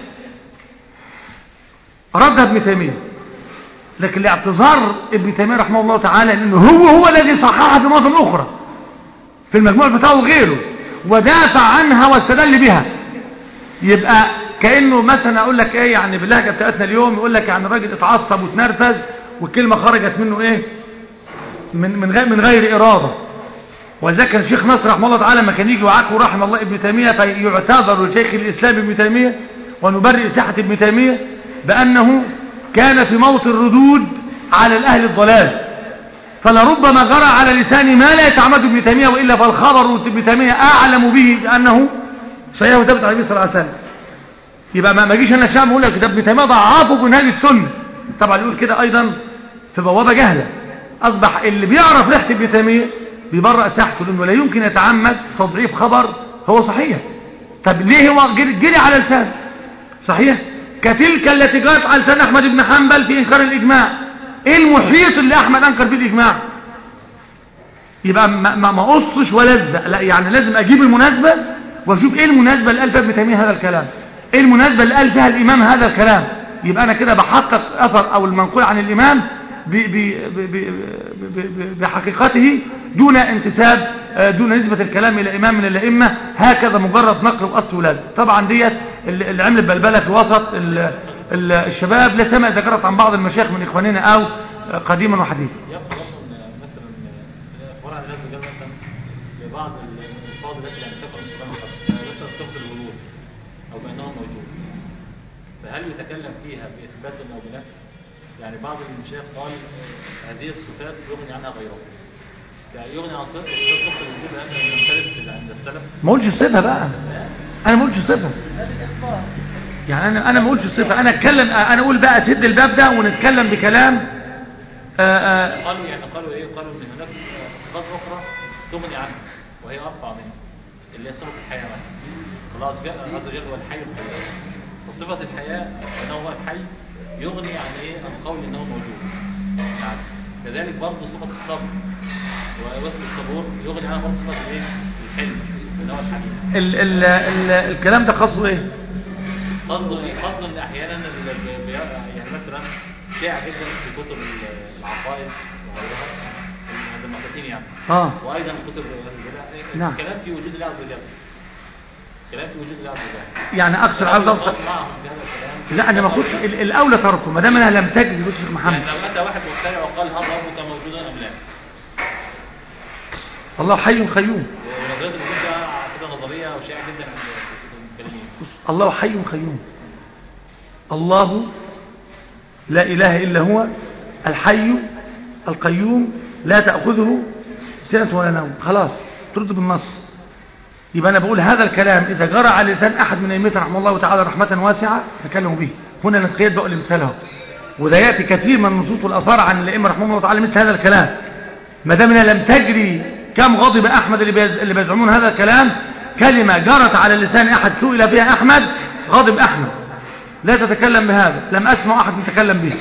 ردها ابن تيمية لكن لاعتذار ابن تيمية رحمه الله تعالى لأنه هو هو الذي صححها في مواطن أخرى في المجموع الفتاوى وغيره ودافع عنها واستدل بها يبقى كأنه مثلا أقول لك إيه يعني باللهجة بتاعتنا اليوم يقول لك يعني الراجل اتعصب وتنرفز والكلمة خرجت منه إيه من من غير من غير إرادة ولذلك كان الشيخ نصر رحمه الله تعالى لما كان يجي وعاكه رحمه الله ابن تيمية فيعتذر لشيخ الإسلام ابن تيمية ونبرئ ساحة ابن تيمية بأنه كان في موت الردود على الأهل الضلال فلربما جرى على لسان ما لا يتعمد ابن تيمية وإلا فالخبر ابن تيمية أعلم به بأنه صحيح وثبت على النبي صلى الله عليه وسلم يبقى ما ما اجيش انا شام اقول لك ده ابن تيميه ضعفه من هذه السنه طبعا يقول كده ايضا في بوابه جهله اصبح اللي بيعرف ريحه ابن تيميه بيبرأ ساحته لانه لا يمكن يتعمد تضعيف خبر هو صحيح طب ليه هو جري, جري على لسان صحيح كتلك التي جرت على لسان احمد بن حنبل في انكار الاجماع ايه المحيط اللي احمد انكر فيه الاجماع يبقى ما ما ما اقصش ولزق لا يعني لازم اجيب المناسبه واشوف ايه المناسبه اللي قال فيها ابن تيميه هذا الكلام ايه المناسبه اللي قال فيها الامام هذا الكلام يبقى انا كده بحقق اثر او المنقول عن الامام ب ب ب ب ب بحقيقته دون انتساب آه، دون نسبة الكلام إلى إمام من الأئمة هكذا مجرد نقل وقص ولاد طبعا ديت اللي اللي عملت بلبلة في وسط ال- ال- الشباب لا سمع ذكرت عن بعض المشايخ من إخواننا أو آه، قديما وحديثا يبقى برضه ان مثلا اخبار عن الله عز وجل مثلا لبعض الالفاظ التي لم تكن مستمعه مثلا صفه الوجود او بانه موجود فهل يتكلم فيها باثبات او بنفي؟ يعني بعض المشايخ قال هذه الصفات يغني عنها غيره يعني يغني عن صفه إثبات صفه الوجود هذا ينفرد عند السلف ما قلتش صفة بقى أنا ما قلتش صفة هذا الاخبار يعني أنا أنا ما قلتش صفة أنا أتكلم أنا أقول بقى سد الباب ده ونتكلم بكلام آه، آه، قالوا يعني قالوا ايه قالوا ان هناك صفات اخرى تغني عنها وهي ارفع منها اللي هي صفه الحياه مثلا الله عز وجل عز وجل هو الحي القيوم فصفه الحياه وانه هو الحي يغني عن ايه عن قول انه موجود يعني كذلك برضه صفة الصبر واسم الصبور يغني عنها برضه صفة الايه؟ الحلم اللي هو الحليم ال ال ال الكلام ده قصده ايه قصده ايه؟ قصده ان احيانا ال- ال- بي- يعني مثلا شائع جدا في كتب ال- العقائد وغيرها عند المحدثين يعني اه وايضا كتب البدع نعم. الكلام في وجود الله عز وجل كلام في وجود الله عز وجل يعني اقصر عاوز اوصل يقال معهم في هذا الكلام لا انا ما اقولش ال- الاولى تركه ما دام انا لم تجد يقول شيخ محمد يعني لو اتى واحد مبتدع وقال هل ربك موجود ام لا؟ الله حي قيوم ونظريه الوجود ده كده نظريه وشائعه جدا عند المتكلمين بص، الله حي قيوم الله لا إله إلا هو الحي القيوم لا تأخذه سنة ولا نوم خلاص ترد بالنص يبقى أنا بقول هذا الكلام إذا جرى على لسان أحد من أئمتنا رحمه الله تعالى رحمة واسعة تكلموا به هنا نتقيد بقى لمثاله وده يأتي كثير من النصوص والأثار عن الأئمة رحمه الله تعالى مثل هذا الكلام ما دامنا لم تجري كم غضب أحمد اللي بيز- اللي بيزعمون هذا الكلام كلمة جرت على لسان أحد سئل فيها أحمد غضب أحمد لا تتكلم بهذا لم أسمع أحد يتكلم به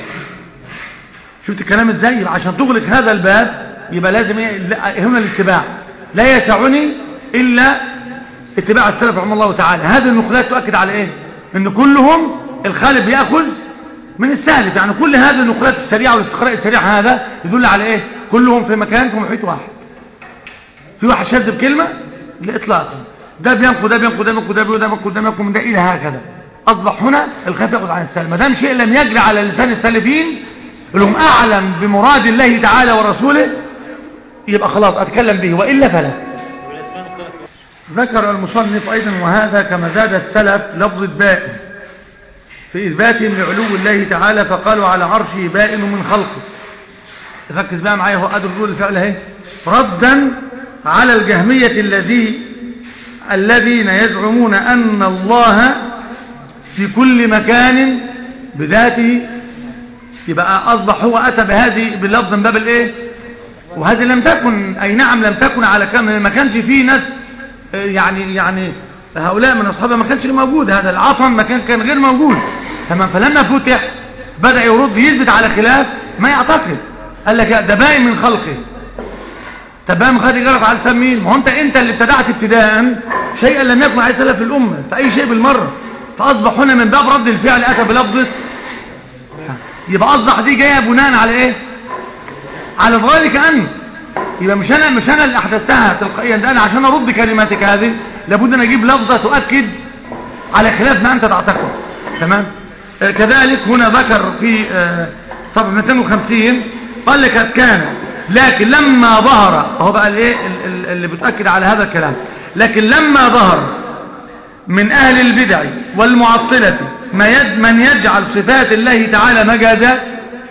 شفت الكلام ازاي يبقى عشان تغلق هذا الباب يبقى لازم ايه لا- هنا الاتباع لا يسعني الا اتباع السلف رحمه الله تعالى هذه النقلات تؤكد على ايه ان كلهم الخالف بياخذ من السالف يعني كل هذه النقلات السريعه والاستقراء السريع هذا يدل على ايه كلهم في مكان في محيط واحد في واحد شاذ بكلمه لاطلاقا ده بينقل ده بينقل ده بينقل ده بينقل ده بينقل ده بينقل من ده الى هكذا اصبح هنا الخلاف ياخذ عن السلف ما دام شيء لم يجري على لسان السالفين اللي هم اعلم بمراد الله تعالى ورسوله يبقى خلاص اتكلم به والا فلا والاسماء مختلفه ذكر المصنف ايضا وهذا كما زاد السلف لفظ بائن في اثباتهم لعلو الله تعالى فقالوا على عرشه بائن من خلقه ركز بقى معايا هو ادر دول الفعل اهي ردا على الجهميه الذي الذين يزعمون ان الله في كل مكان بذاته يبقى اصبح هو اتى بهذه باللفظ من باب الايه وهذه لم تكن اي نعم لم تكن على كم ما كانش فيه ناس آه، يعني يعني هؤلاء من اصحابها ما كانش موجود هذا العطن ما كان كان غير موجود تمام فلما فتح بدا يرد يثبت على خلاف ما يعتقد قال لك ده باين من خلقه طب باين من خلقه جرت على لسان مين ما هو انت انت اللي ابتدعت ابتداء شيئا لم يكن عليه سلف الامه فاي شيء بالمره فاصبح هنا من باب رد الفعل اتى بلفظه يبقى اصبح دي جايه بناء على ايه على ذلك انت يبقى مش انا مش انا اللي احدثتها تلقائيا ده انا عشان ارد كلماتك هذه لابد ان اجيب لفظه تؤكد على خلاف ما انت تعتقد تمام آه، كذلك هنا ذكر في آه، صفحه 250 قال لك قد كان لكن لما ظهر هو بقى الايه ال- ال- اللي بتاكد على هذا الكلام لكن لما ظهر من اهل البدع والمعطله ما يد من يجعل صفات الله تعالى مجازات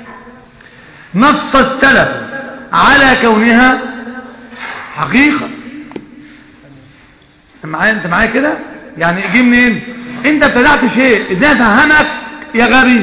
نص السلف على كونها حقيقة معايا انت معايا كده يعني جه منين انت ابتدعت شيء اذا فهمك يا غبي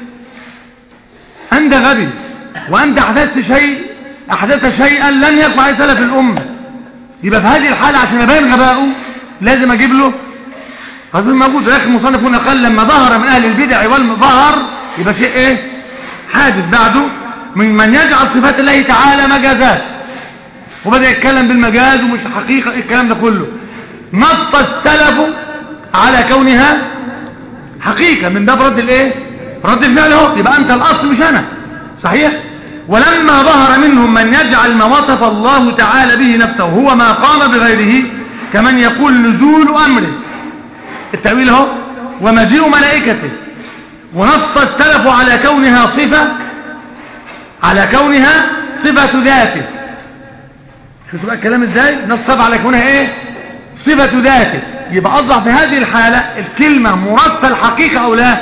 انت غبي وانت احدثت شيء احدثت شيئا لم يكن عليه سلف الامه يبقى في هذه الحاله عشان ابين غبائه لازم اجيب له هذا موجود يا اخي المصنف هنا قال لما ظهر من اهل البدع والظهر يبقى شيء ايه حادث بعده من من يجعل صفات الله تعالى مجازات وبدأ يتكلم بالمجاز ومش حقيقة إيه الكلام ده كله نص السلف على كونها حقيقة من باب رد الايه رد الفعل اهو يبقى انت الاصل مش انا صحيح ولما ظهر منهم من يجعل ما وصف الله تعالى به نفسه هو ما قام بغيره كمن يقول نزول امره التأويل اهو ومجيء ملائكته ونص السلف على كونها صفة على كونها صفة ذاته شوفوا بقى الكلام ازاي نص على كونها ايه صفة ذاته يبقى اصبح في هذه الحالة الكلمة مرادفة الحقيقة او لا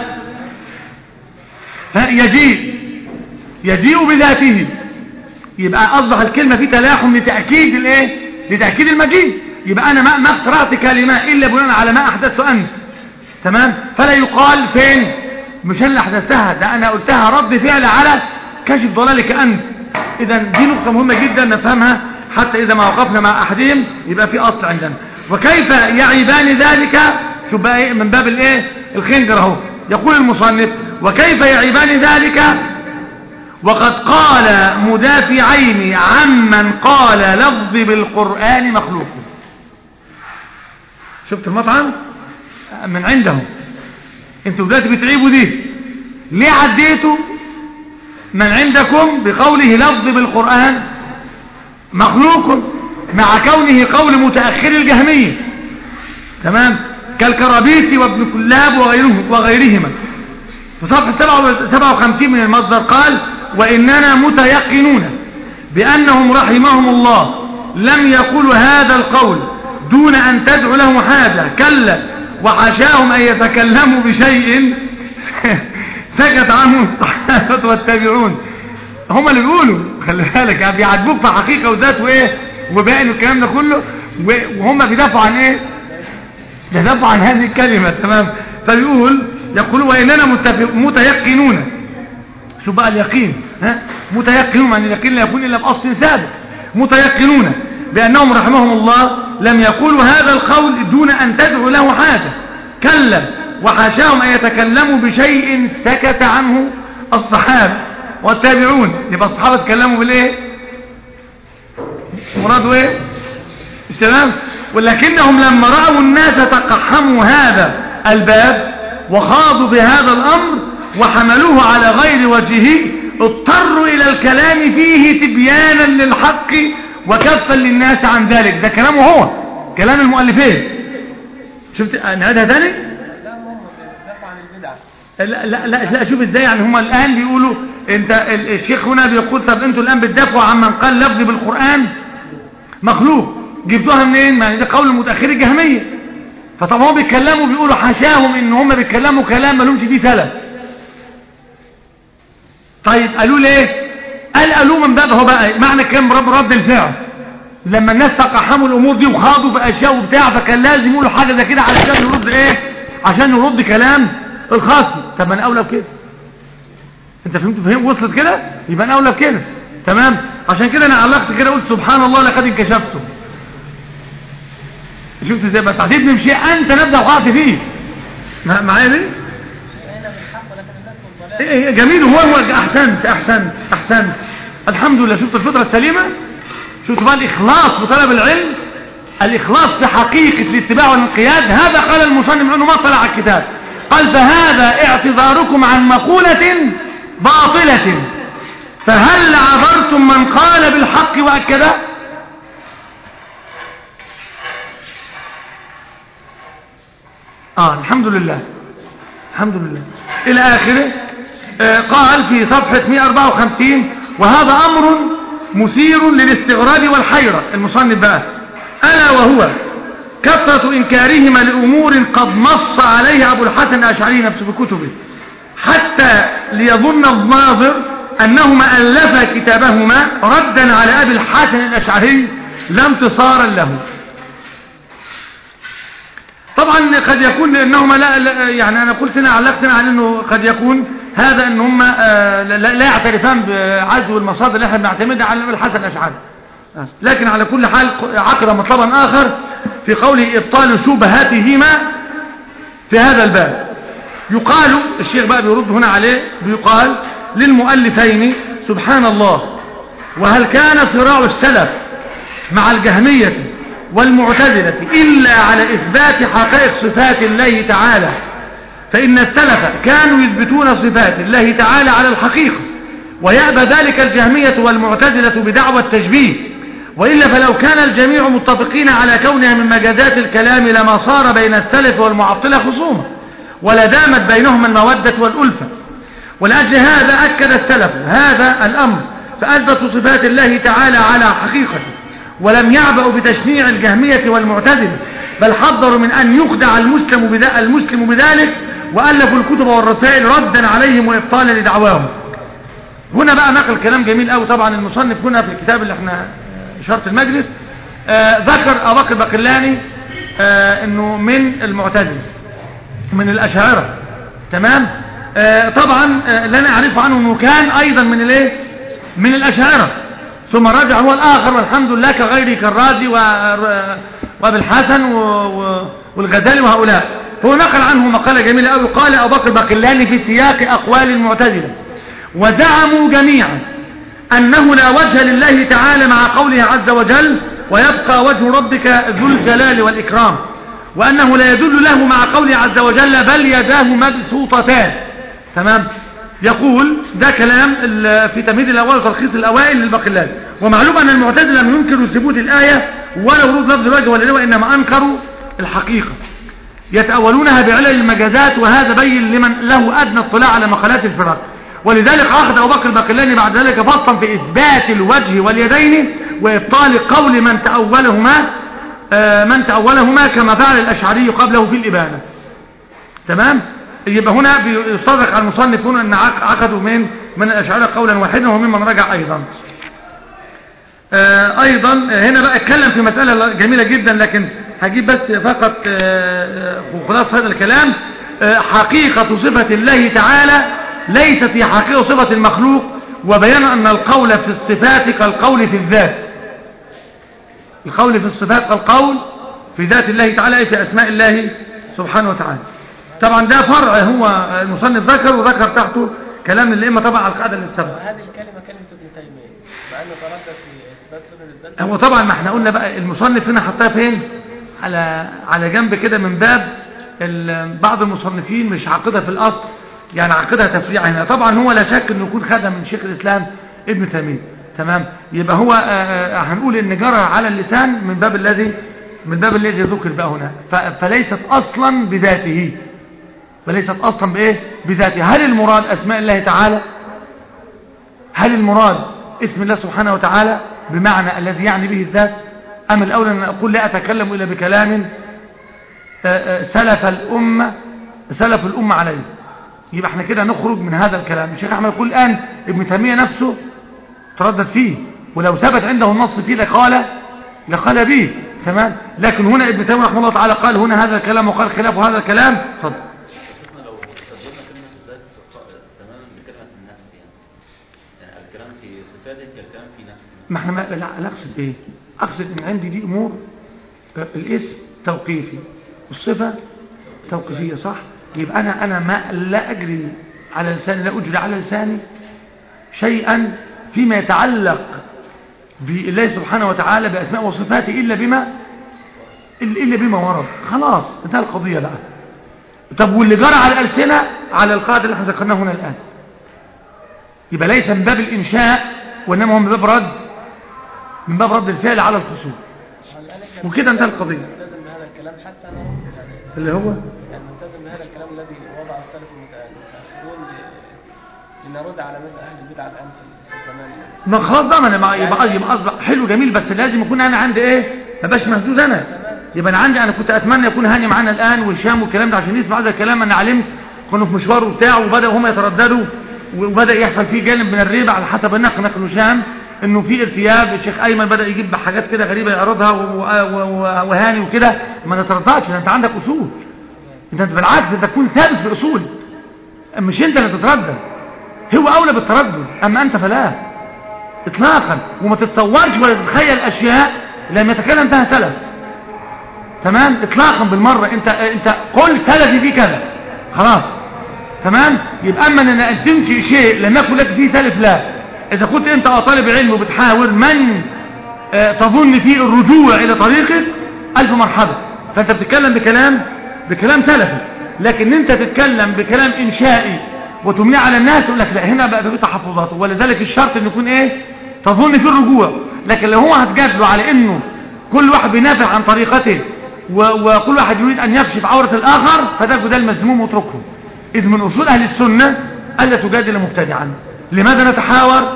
ها، يجيء يجيء بذاته يبقى اصبح الكلمة في تلاحم لتأكيد الايه لتأكيد المجيء يبقى انا ما ما اخترعت كلمة الا بناء على ما احدثته انت تمام فلا يقال فين مش انا اللي احدثتها ده انا قلتها رد فعل على كشف ضلالك انت اذا دي نقطه مهمه جدا نفهمها حتى اذا ما وقفنا مع احدهم يبقى في اصل عندنا وكيف يعيبان ذلك شوف بقى ايه من باب الايه الخنجر اهو يقول المصنف وكيف يعيبان ذلك وقد قال مدافعين عمن قال لفظ بالقرآن مخلوق شفت المطعم من عندهم انتوا دلوقتي بتعيبوا دي ليه عديتوا من عندكم بقوله لفظ بالقرآن مخلوق مع كونه قول متأخر الجهمية تمام كالكرابيسي وابن كلاب وغيره وغيرهما في صفحة 57 من المصدر قال وإننا متيقنون بأنهم رحمهم الله لم يقولوا هذا القول دون أن تدعو لهم حاجة كلا وحشاهم أن يتكلموا بشيء سكت عنه الصحابة والتابعون هم اللي بيقولوا خلي بالك يعني بيعاتبوك في حقيقة وذات وإيه وباقي الكلام ده كله وهم بيدافعوا عن إيه بيدافعوا عن هذه الكلمة تمام فبيقول يقولوا وإننا متيقنون شو بقى اليقين ها متيقنون يعني اليقين لا يكون إلا بأصل ثابت متيقنون بأنهم رحمهم الله لم يقولوا هذا القول دون أن تدعو له حاجة كلا وحاشاهم أن يتكلموا بشيء سكت عنه الصحابة والتابعون يبقى الصحابة تكلموا بالإيه مرادوا إيه السلام ولكنهم لما رأوا الناس تقحموا هذا الباب وخاضوا بهذا الأمر وحملوه على غير وجهه اضطروا إلى الكلام فيه تبيانا للحق وكفا للناس عن ذلك ده كلامه هو كلام المؤلفين شفت نعيدها تاني لا هم بيدافعوا عن البدعة لا لا لا, لا شوف ازاي يعني هم الآن بيقولوا انت ال- الشيخ هنا بيقول طب انتوا الآن بتدافعوا عن من قال لفظ بالقرآن مخلوق جبتوها منين ما ده قول المتأخر الجهمية فطب هم بيتكلموا بيقولوا حشاهم ان هم بيتكلموا كلام ما لهمش فيه سلف طيب قالوا ليه قال قالوا من باب هو بقى معنى كلام رب رد الفعل لما الناس تقحموا الامور دي وخاضوا باشياء وبتاع فكان لازم يقولوا حاجه زي كده علشان يرد ايه عشان يرد كلام الخصم طب ما انا اولى بكده انت فهمت فهم وصلت كده يبقى انا اولى بكده تمام عشان كده انا علقت كده قلت سبحان الله لقد انكشفته شفت ازاي بس هتبني بشيء انت نفسك وقعت فيه مع- معايا دي شيء هنا بالحق ولكن الناس والضلال إيه إيه جميل هو هو احسنت احسنت احسنت الحمد لله شفت الفطره السليمه شفت بقى الاخلاص في طلب العلم الاخلاص في حقيقه الاتباع والانقياد هذا قال المصنف انه ما طلع على الكتاب قال فهذا اعتذاركم عن مقوله باطله فهل عذرتم من قال بالحق واكده اه الحمد لله الحمد لله إلى آخره آه، قال في صفحة 154 وهذا أمر مثير للاستغراب والحيرة المصنف بقى ألا وهو كثرة إنكارهما لأمور قد نص عليها أبو الحسن الأشعري نفسه بكتبه حتى ليظن الناظر أنهما ألفا كتابهما ردا على أبي الحسن الأشعري لا انتصارا له طبعا قد يكون لانهما لا, لا يعني انا قلت هنا علقت هنا على انه قد يكون هذا ان هم آه، لا, لا يعترفان بعزو المصادر اللي احنا بنعتمدها على الحسن الاشعري آه، لكن على كل حال عقد مطلبا اخر في قوله ابطال شبهاتهما في هذا الباب يقال الشيخ بقى بيرد هنا عليه بيقال للمؤلفين سبحان الله وهل كان صراع السلف مع الجهمية والمعتزلة إلا على إثبات حقائق صفات الله تعالى فإن السلف كانوا يثبتون صفات الله تعالى على الحقيقة ويأبى ذلك الجهمية والمعتزلة بدعوى التشبيه وإلا فلو كان الجميع متفقين على كونها من مجازات الكلام لما صار بين السلف والمعطلة خصومة ولدامت بينهما المودة والألفة ولأجل هذا أكد السلف هذا الأمر فأثبتوا صفات الله تعالى على حقيقته ولم يعبأوا بتشنيع الجهمية والمعتزلة بل حذروا من أن يخدع المسلم, بذا المسلم بذلك وألفوا الكتب والرسائل ردا عليهم وإبطالا لدعواهم هنا بقى نقل كلام جميل قوي طبعا المصنف هنا في الكتاب اللي احنا إشارة المجلس آه ذكر أبو بكر البقلاني آه انه من المعتزلة من الأشاعرة تمام آه طبعا آه اللي انا اعرفه عنه انه كان ايضا من الايه من الأشاعرة ثم رجع هو الآخر والحمد لله كغيره كالرازي و- وابن الحسن و- و- والغزالي وهؤلاء هو نقل عنه مقالة جميلة قوي قال أبو بكر الباقلاني في سياق أقوال المعتزلة وزعموا جميعا أنه لا وجه لله تعالى مع قوله عز وجل ويبقى وجه ربك ذو الجلال والإكرام وأنه لا يدل له مع قوله عز وجل بل يداه مبسوطتان تمام يقول ده كلام ال- في تمهيد الأول وتلخيص الأوائل للباقلان ومعلوم أن المعتزلة لم ينكروا ثبوت الآية ولا ورود لفظ الوجه ولا وإنما أنكروا الحقيقة يتأولونها بعلل المجازات وهذا بين لمن له أدنى اطلاع على مقالات الفرق ولذلك أخذ أبو بكر الباقلاني بعد ذلك فصلا في إثبات الوجه واليدين وإبطال قول من تأولهما آه، من تأولهما كما فعل الأشعري قبله في الإبانة تمام يبقى هنا بيصدق على المصنفون أن عق- عقدوا من من الأشعرية قولا واحدا وممن رجع أيضا آه، ايضا آه، هنا بقى اتكلم في مسألة جميلة جدا لكن هجيب بس فقط آه، آه، خلاص هذا الكلام آه، حقيقة صفة الله تعالى ليست هي حقيقة صفة المخلوق وبيان أن القول في الصفات كالقول في الذات القول في الصفات كالقول في ذات الله تعالى أي في أسماء الله سبحانه وتعالى طبعا ده فرع هو المصنف ذكر وذكر تحته كلام الأئمة طبعا على القاعدة اللي السبب وهذه الكلمة كلمة ابن تيمية مع أنه تردد في إثبات صفة الذات هو طبعا ما احنا قلنا بقى المصنف هنا حطها فين على على جنب كده من باب ال- بعض المصنفين مش عاقدها في الاصل يعني عاقدها تفريع هنا طبعا هو لا شك انه يكون خدها من شيخ الاسلام ابن تيميه تمام يبقى هو آه، آه، هنقول ان جرى على اللسان من باب الذي من باب الذي ذكر بقى هنا ف- فليست اصلا بذاته وليست اصلا بايه بذاته هل المراد اسماء الله تعالى هل المراد اسم الله سبحانه وتعالى بمعنى الذي يعني به الذات أم الأولى أن أقول لا أتكلم إلا بكلام آه، آه، سلف الأمة سلف الأمة عليه يبقى احنا كده نخرج من هذا الكلام الشيخ أحمد يقول الآن ابن تيمية نفسه تردد فيه ولو ثبت عنده النص فيه لقال لقال به تمام لكن هنا ابن تيمية رحمه الله تعالى قال هنا هذا الكلام وقال خلاف هذا الكلام اتفضل شفنا لو استخدمنا كلمة الذات تماما بكلمة النفس يعني يعني الكلام في صفاتك كالكلام في نفسك ما احنا ما لا لا اقصد ايه اقصد ان عندي دي امور آه، الاسم توقيفي والصفه توقيفيه صح يبقى انا انا ما لا اجري على لساني لا اجري على لساني شيئا فيما يتعلق بالله سبحانه وتعالى باسماء وصفاته الا بما الا بما ورد خلاص انتهى القضيه بقى طب واللي جرى على الالسنه على القاعده اللي احنا ذكرناها هنا الان يبقى ليس من باب الانشاء وانما هو من باب رد من باب رد الفعل على الخصوم الآن إحنا وكده انتهى القضية. نلتزم بهذا الكلام حتى نرد يعني اللي هو يعني نلتزم بهذا الكلام الذي وضع السلف المتأ- المتأخرون ل- لنرد على مثل أهل البدع الآن في في الزمان ما خلاص بقى ما انا مع- يبقى يبقى اصبح حلو جميل بس لازم يكون انا عندي ايه ما بقاش مهزوز انا يبقى انا عندي انا كنت اتمنى يكون هاني معانا الان وهشام والكلام ده عشان يسمع هذا الكلام انا علمت كانوا في مشوار وبتاع وبداوا هم يترددوا وبدا يحصل فيه جانب من الريبه على حسب النقل نقل هشام انه في ارتياب الشيخ ايمن بدا يجيب حاجات كده غريبه يعرضها و- و- و- وهاني وكده ما نترددش انت عندك اصول انت بالعكس انت تكون ثابت في اصول مش انت اللي تتردد هو اولى بالتردد اما انت فلا اطلاقا وما تتصورش ولا تتخيل اشياء لما يتكلم فيها سلف تمام اطلاقا بالمره انت انت قل سلفي في كذا خلاص تمام يبقى اما ان ان تمشي شيء لم يكن لك فيه سلف لا اذا كنت انت طالب علم وبتحاور من آه، تظن فيه الرجوع الى طريقك الف مرحبا فانت بتتكلم بكلام بكلام سلفي لكن انت تتكلم بكلام انشائي وتمنع على الناس يقول لك لا هنا بقى في تحفظات ولذلك الشرط ان يكون ايه تظن فيه الرجوع لكن لو هو هتجادله على انه كل واحد بينافع عن طريقته و- وكل واحد يريد ان يكشف عورة الاخر فده جدال مذموم واتركه اذ من اصول اهل السنة الا تجادل مبتدعا لماذا نتحاور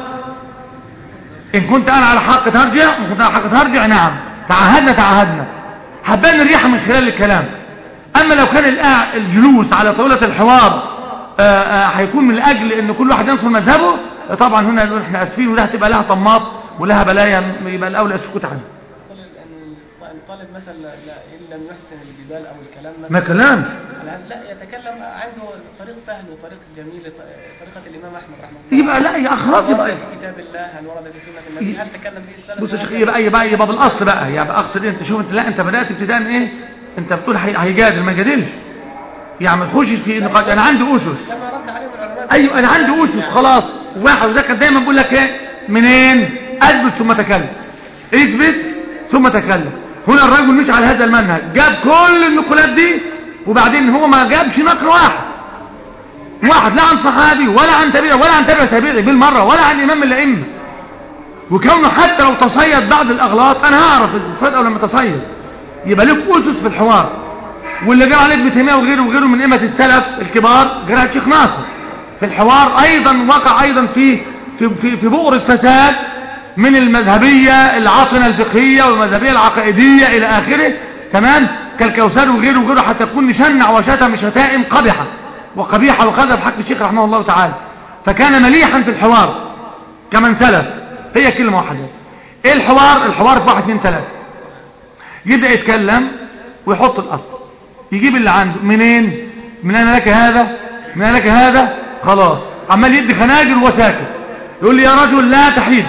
ان كنت انا على حق ترجع وان كنت على حق ترجع نعم تعاهدنا تعاهدنا هبان الريحة من خلال الكلام اما لو كان القاع- الجلوس على طاولة الحوار آه، آه، هيكون من اجل ان كل واحد ينصر مذهبه آه، طبعا هنا نقول احنا اسفين وده هتبقى لها طماط ولها بلايا يبقى الاولى السكوت عنها يقول ان الطالب مثلا لا ان لم يحسن الجدال او الكلام مثلا ما كلام لا يتكلم عنده طريق سهل وطريق جميل طريقه الامام احمد رحمه الله يبقى لا يا خلاص هل ورد يبقى في كتاب الله هل ورد في سنه النبي هل تكلم به السلف بص يا شيخ وهكذا؟ يبقى يبقى يبقى بالاصل بقى يبقى اقصد إيه؟ انت شوف انت لا انت بدات ابتداء ايه انت بتقول هي- هيجادل ما جادلش يعني ما تخشش في نقاش انا عندي اسس كما رد عليهم العلماء ايوه انا عندي اسس خلاص واحد وده كان دايما بقول لك ايه منين اثبت ثم تكلم اثبت ثم تكلم هنا الرجل مش على هذا المنهج جاب كل النقولات دي وبعدين هو ما جابش نقل واحد واحد لا عن صحابي ولا عن تابعي ولا عن تابع تابعي بالمره ولا عن امام الائمه وكونه حتى لو تصيد بعض الاغلاط انا هعرف التصيد او لما تصيد يبقى لك اسس في الحوار واللي جاب عليه ابن تيميه وغيره وغيره من ائمه السلف الكبار جرى الشيخ ناصر في الحوار ايضا وقع ايضا في في في, في بؤره فساد من المذهبيه العاطنه الفقهيه والمذهبيه العقائديه الى اخره تمام كالكوثر وغيره وغيره حتى يكون شنع وشتم شتائم قبحه وقبيحه وقذف حق الشيخ رحمه الله تعالى فكان مليحا في الحوار كمن سلف هي كلمه واحده ايه الحوار الحوار في واحد اثنين ثلاثه يبدا يتكلم ويحط الاصل يجيب اللي عنده منين من اين لك هذا من اين لك هذا خلاص عمال يدي خناجر وساكت يقول لي يا رجل لا تحيد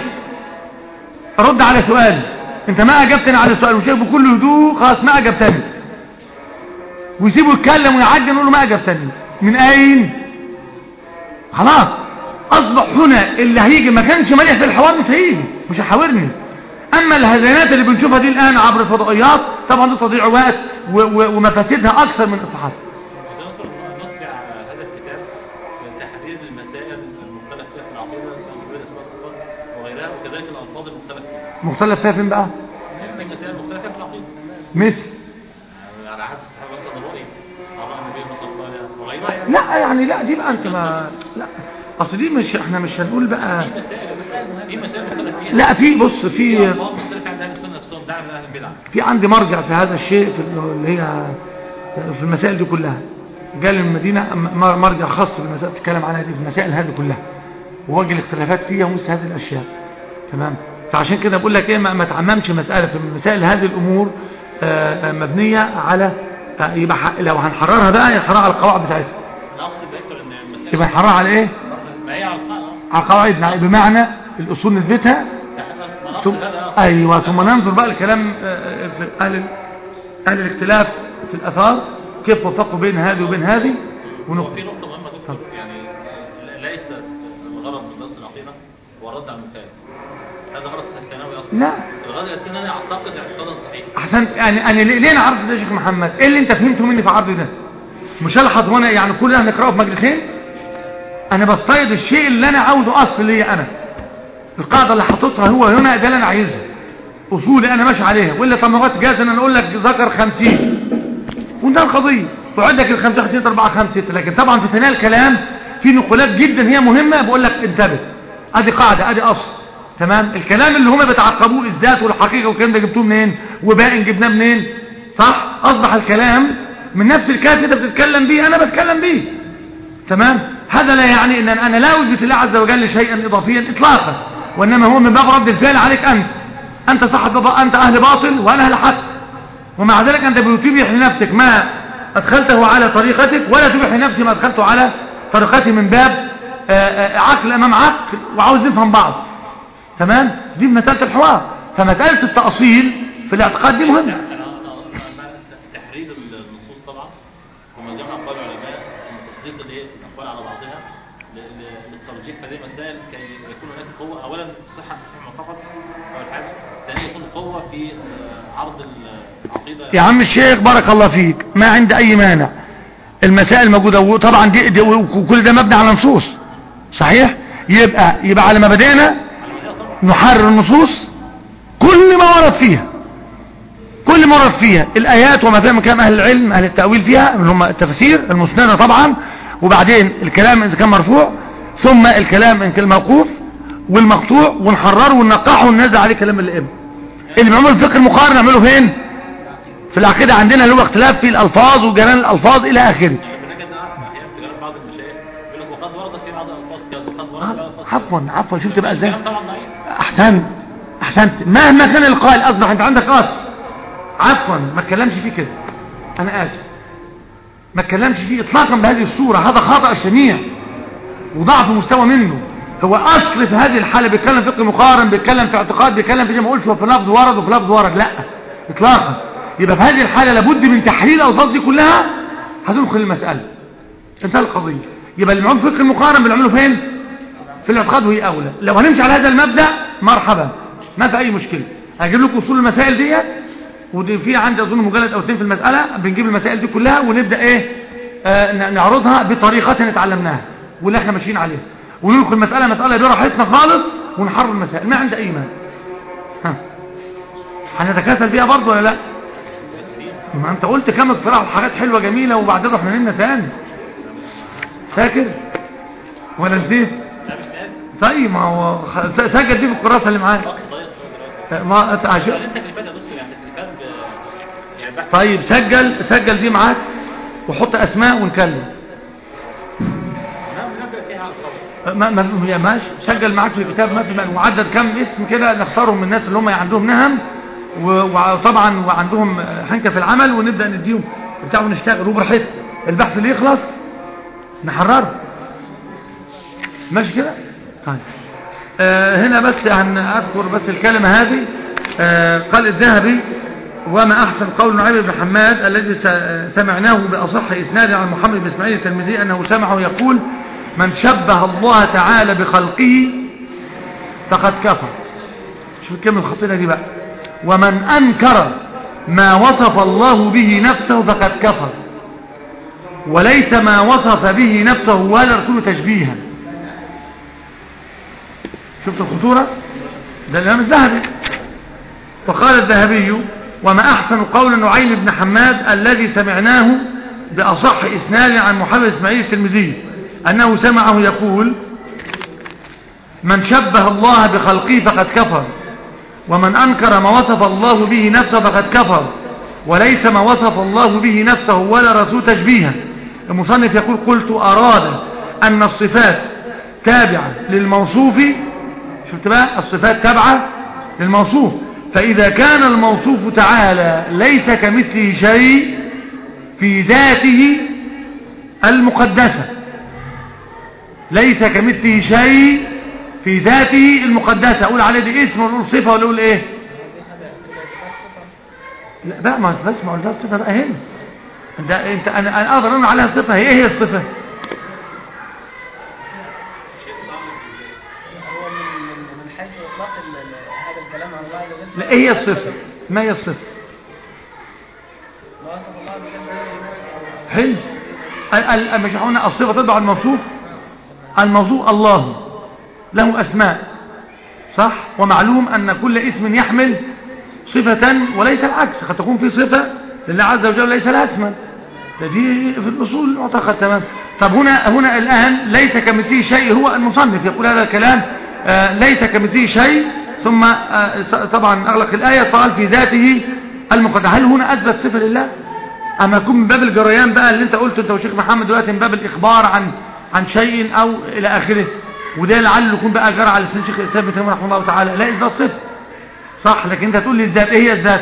رد على سؤالي انت ما اجبتني على السؤال وشايف بكل هدوء خلاص ما اجبتني ويسيبه يتكلم ويعجن يقول له ما اجبتني من اين خلاص اصبح هنا اللي هيجي ما كانش مليح في الحوار مش هيجي مش هيحاورني اما الهزينات اللي بنشوفها دي الان عبر الفضائيات طبعا دي تضيع وقت و- و- ومفاسدها اكثر من اصلاحاتها نطبع هذا الكتاب لتحرير المسائل المختلف فيها في العقيدة سواء في الاسماء والصفات وغيرها وكذلك الألفاظ المختلف فيها مختلف فيها فين بقى في مسائل مختلفة في العقيدة مثل على عهد الصحابة مثلا الرؤية على النبي صلى الله عليه وسلم وغيرها يعني لا يعني لا دي بقى انت ما لا اصل دي مش احنا مش هنقول بقى في مسائل في مسائل مختلف فيها لا في بص في في ألفاظ مختلفة عند أهل السنة نفسهم دعم من أهل البدع في عندي مرجع في هذا الشيء في اللي هي في المسائل دي كلها قال المدينة م- مرجع خاص بالمسائل تتكلم عنها دي في المسائل هذه كلها ووجه الاختلافات فيها ومثل هذه الأشياء تمام فعشان كده بقول لك ايه ما, ما تعممش مسألة في مسائل هذه الأمور آه، آه، مبنية على آه، يبقى ح- لو هنحررها بقى يحررها على القواعد بتاعتها أنا أقصد دكتور إن المسائل يبقى نحررها على ايه ما هي على القاعدة على قواعدنا بمعنى الأصول نثبتها ما ثم نقصد هذا أقصد ايوه ثم ننظر بقى الكلام آه، في اهل اهل الاختلاف في الاثار كيف وفقوا بين هذه وبين هذه هو ونقطة في نقطة مهمة دكتور يعني ل- ليس الغرض من درس العقيدة هو الرد على المخالف هذا غرض ثانوي أصلا لا. الغرض الأساسي إن أنا أعتقد اعتقادا صحيحا احسن يعني انا ليه ليه انا عرض ده يا شيخ محمد ايه اللي انت فهمته مني في عرض ده مش هلحظ وانا يعني كل ده هنقراه في مجلسين انا بصطيد الشيء اللي انا عاوزه اصل ليا انا القاعده اللي حاططها هو هنا ده اللي انا عايزها اصولي انا ماشي عليها والا طب مرات جاز ان انا اقول لك ذكر 50 وانتهى القضيه وعد لك ال 5 2 4 5 6 لكن طبعا في ثنايا الكلام في نقولات جدا هي مهمه بقول لك انتبه ادي قاعده ادي اصل تمام الكلام اللي هم بيتعقبوه الذات والحقيقه والكلام ده جبتوه منين وباقي جبناه منين صح اصبح الكلام من نفس الكاتب انت بتتكلم بيه انا بتكلم بيه تمام هذا لا يعني ان انا لا اثبت الله عز وجل شيئا اضافيا اطلاقا وانما هو من باب رد الفعل عليك انت انت صاحب بابا انت اهل باطل وانا اهل حق ومع ذلك انت بتبيح لنفسك ما ادخلته على طريقتك ولا تبيح لنفسي ما ادخلته على طريقتي من باب آه، آه، عقل امام عقل وعاوز نفهم بعض تمام دي مساله الحوار فمساله التاصيل في الاعتقاد دي مهمه أنا أنا أنا مع تحرير النصوص طبعا وما جمع أقوال العلماء أن تصديق الإيه؟ الأقوال على بعضها ل- ل- للترجيح في هذه المسائل كي يكون هناك قوة أولا الصحة تصح معتقد أول حاجة ثانيا يكون قوة في آه، عرض العقيدة يا عم الشيخ بارك الله فيك ما عندي اي مانع المسائل موجودة وطبعا دي, دي وكل ده مبني على نصوص صحيح يبقى يبقى على ما بدأنا نحرر النصوص كل ما ورد فيها كل ما ورد فيها الآيات وما فيها من كلام أهل العلم أهل التأويل فيها اللي هم التفسير المسندة طبعا وبعدين الكلام إذا كان مرفوع ثم الكلام إن كان موقوف والمقطوع ونحرره وننقحه وننزل عليه كلام الإبن اللي بيعملوا الفقه المقارن نعمله فين في العقيدة عندنا اللي هو اختلاف في الألفاظ وجلال الألفاظ إلى آخره هناك أن أحيانا في كلام بعض المشايخ يقول لك وقد وردت في بعض الألفاظ كذا وقد وردت في بعض الألفاظ عفوا كذا. عفوا شفت بقى ازاي الكلام طبعا ضعيف احسنت احسنت مهما كان القائل اصبح انت عندك اصل عفوا ما اتكلمش فيه كده انا اسف ما اتكلمش فيه اطلاقا بهذه الصورة هذا خطأ شنيع وضعف مستوى منه هو اصل في هذه الحالة بيتكلم فقه مقارن بيتكلم في اعتقاد بيتكلم في زي ما قلت هو في لفظ ورد وفي لفظ ورد لا اطلاقا يبقى في هذه الحالة لابد من تحليل الالفاظ دي كلها هتدخل المسألة انتهى القضية يبقى اللي معمول فقه المقارن بنعمله فين في الاعتقاد وهي اولى لو هنمشي على هذا المبدا مرحبا ما في اي مشكله هجيب لكم اصول المسائل ديت ودي في عندي اظن مجلد او اثنين في المساله بنجيب المسائل دي كلها ونبدا ايه آه ن- نعرضها بطريقتنا اتعلمناها واللي احنا ماشيين عليها وندخل المساله مساله براحتنا خالص ونحرر المسائل ما عند اي مانع ها هنتكاسل فيها برضه ولا لا ما انت قلت كم اقتراح وحاجات حلوه جميله وبعدين رحنا نمنا تاني فاكر ولا نسيت لا مش ناسي طيب ما هو خ- س- سجل دي في الكراسه اللي معاك وقت ضيق دلوقتي ما أت- عشان- انت تكليفات يا دكتور يعني تكليفات ب- يعني بحث طيب سجل سجل دي معاك وحط اسماء ونكلم نعم نبدا فيها على الخبر ما ما يا ماشي سجل معاك في الكتاب ما في مانع. وعدد كم اسم كده نختارهم من الناس اللي هم عندهم نهم و- وطبعا وعندهم حنكه في العمل ونبدا نديهم بتاع ونشتغل وبراحتنا البحث اللي يخلص نحرره ماشي كده طيب آه هنا بس هنذكر بس الكلمه هذه آه قال الذهبي وما احسن قول نعيم بن حماد الذي س- سمعناه باصح اسناد عن محمد بن اسماعيل الترمذي انه سمعه يقول من شبه الله تعالى بخلقه فقد كفر شوف الكلمه الخطيره دي بقى ومن انكر ما وصف الله به نفسه فقد كفر وليس ما وصف به نفسه ولا رسوله تشبيها شفت الخطورة ده الإمام الذهبي وقال الذهبي وما أحسن قول نعيم بن حماد الذي سمعناه بأصح إسناد عن محمد إسماعيل الترمذي أنه سمعه يقول من شبه الله بخلقه فقد كفر ومن أنكر ما وصف الله به نفسه فقد كفر وليس ما وصف الله به نفسه ولا رسول تشبيها المصنف يقول قلت أراد أن الصفات تابعة للموصوف شفت بقى الصفات تابعة للموصوف فإذا كان الموصوف تعالى ليس كمثله شيء في ذاته المقدسة ليس كمثله شيء في ذاته المقدسة أقول عليه دي اسم ولا أقول صفة ولا أقول إيه دي حاجة كده إثبات صفة لا لا ما بس ما قلتها الصفة بقى هنا ده انت انا انا اقدر اقول عليها صفة هي ايه هي الصفة هو من من من حيث إطلاق ال- ال- هذا الكلام عن الله عز وجل لا ايه هي الصفة ما هي الصفة ما وصف الله عز وجل به نفسه حلو ال- ال- مش قلنا الصفة تتبع الموصوف الموصوف الله له اسماء صح ومعلوم ان كل اسم يحمل صفة وليس العكس قد تكون في صفة لله عز وجل ليس لها اسما ده دي في الاصول المعتقد تمام طب هنا هنا الان ليس كمثله شيء هو المصنف يقول هذا الكلام آه ليس كمثله شيء ثم آه س- طبعا اغلق الايه قال في ذاته المقدس هل هنا اثبت صفه لله اما يكون من باب الجريان بقى اللي انت قلته انت وشيخ محمد دلوقتي من باب الاخبار عن عن شيء او الى اخره وده لعله يكون بقى جرى على لسان شيخ الاسلام ابن تيميه رحمه الله تعالى لا اثبات صفه صح لكن انت تقول لي الذات ايه هي الذات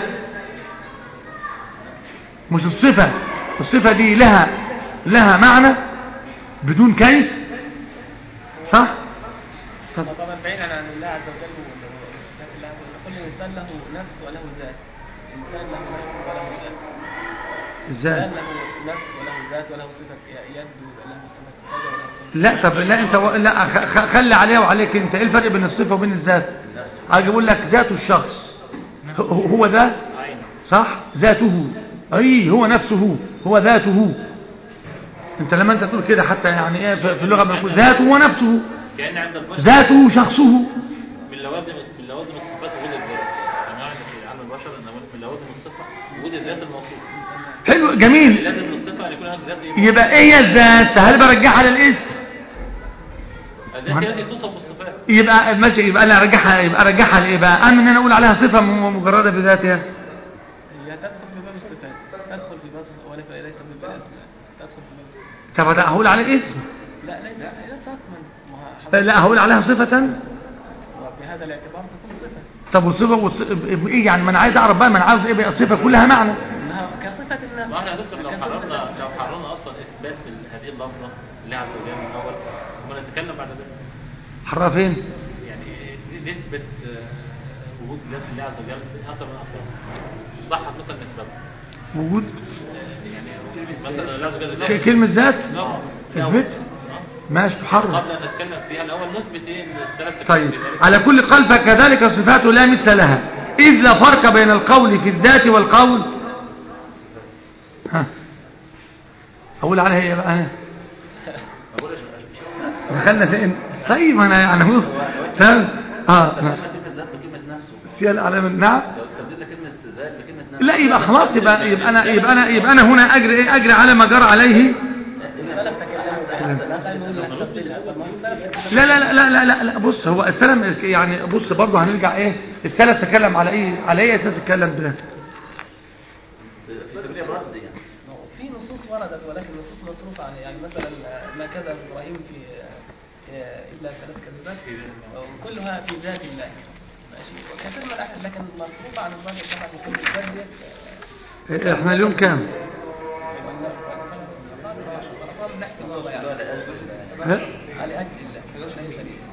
مش الصفة الصفة دي لها لها معنى بدون كيف صح طب طبعا بعيدا عن الله عز وجل وصفات الله عز وجل كل انسان له نفس وله ذات انسان له نفس وله ذات ازاي انسان له نفس وله ذات وله صفه يد وله صفه كذا وله صفه لا طب لا انت و... لا خ- خ- خلي عليها وعليك انت ايه الفرق بين الصفة وبين الذات اجي اقول لك ذات الشخص هو- هو ده عين صح ذاته اي هو نفسه هو ذاته انت لما انت تقول كده حتى يعني ايه في في اللغة بنقول ذاته ونفسه كأن عند البشر ذاته شخصه من لوازم من لوازم الصفات وجود الذات جماعة في عالم البشر ان من لوازم الصفة وجود الذات الموصوف حلو جميل لازم للصفة ان يكون هناك ذات ايه يبقى ايه هي الذات هل برجعها للاسم الذات هي التي توصف بالصفات يبقى ماشي يبقى انا ارجعها يبقى ارجعها لايه بقى ام ان انا اقول عليها صفه م- مجرده بذاتها هي تدخل في باب الصفات تدخل في باب ولا ليس في باب الاسماء تدخل في باب الصفات طب ده هقول عليه اسم لا ليس ليس اسما ما هو حضرتك- لا هقول عليها صفه وبهذا الاعتبار تكون صفه طب والصفه والص- ايه يعني ما انا عايز اعرف بقى ما انا عاوز ايه بقى الصفه كلها معنى انها كصفه النفس ما احنا يا دكتور لو كصفة حررنا النفس. لو حررنا اصلا اثبات ال- هذه اللفظه لله عز وجل من الاول ثم نتكلم بعد ذلك حرها فين يعني نسبة آه، وجود ذات الله عز وجل في اكثر من اكثر صحت مثلا نسبتها وجود يعني مثلا الله عز وجل ك- كلمه ذات لا اثبت ماشي تحرر قبل ان نتكلم فيها الاول نثبت ايه ان السلف تكلم طيب في ذلك. على كل قال فكذلك صفاته لا مثل لها إذ لا فرق بين القول في الذات والقول ها أقول عليها إيه بقى ما بقولش مش هو دخلنا فين طيب أنا يعني بص فاهم اه استبدلنا كلمة ذات بكلمة نفسه سيال على من نعم لو استبدلنا كلمة ذات بكلمة نفسه لا يبقى خلاص يبقى يبقى انا يبقى انا يبقى انا هنا اجري ايه اجري على ما جرى عليه السلف تكلموا ده خلينا نقول نستبدلها طب ما هو السلف لا لا لا لا لا لا, لا بص هو السلف يعني بص برضه هنرجع ايه السلف تكلم على ايه على ايه اساس اتكلم بده في سبيل الرد يعني في نصوص وردت ولكن نصوص مصروف عليه يعني مثلا ما كذب ابراهيم في آه، الا ثلاث كذبات وكلها في ذات الله ماشي وكثير من الاحاديث لكن مصروف عن الله طبعا يكون الذات ديت إيه، احنا اليوم كام يبقى الناس صرفان نحكي الله اللي هو يعني لأجل ها؟ على اجل الله ليس لي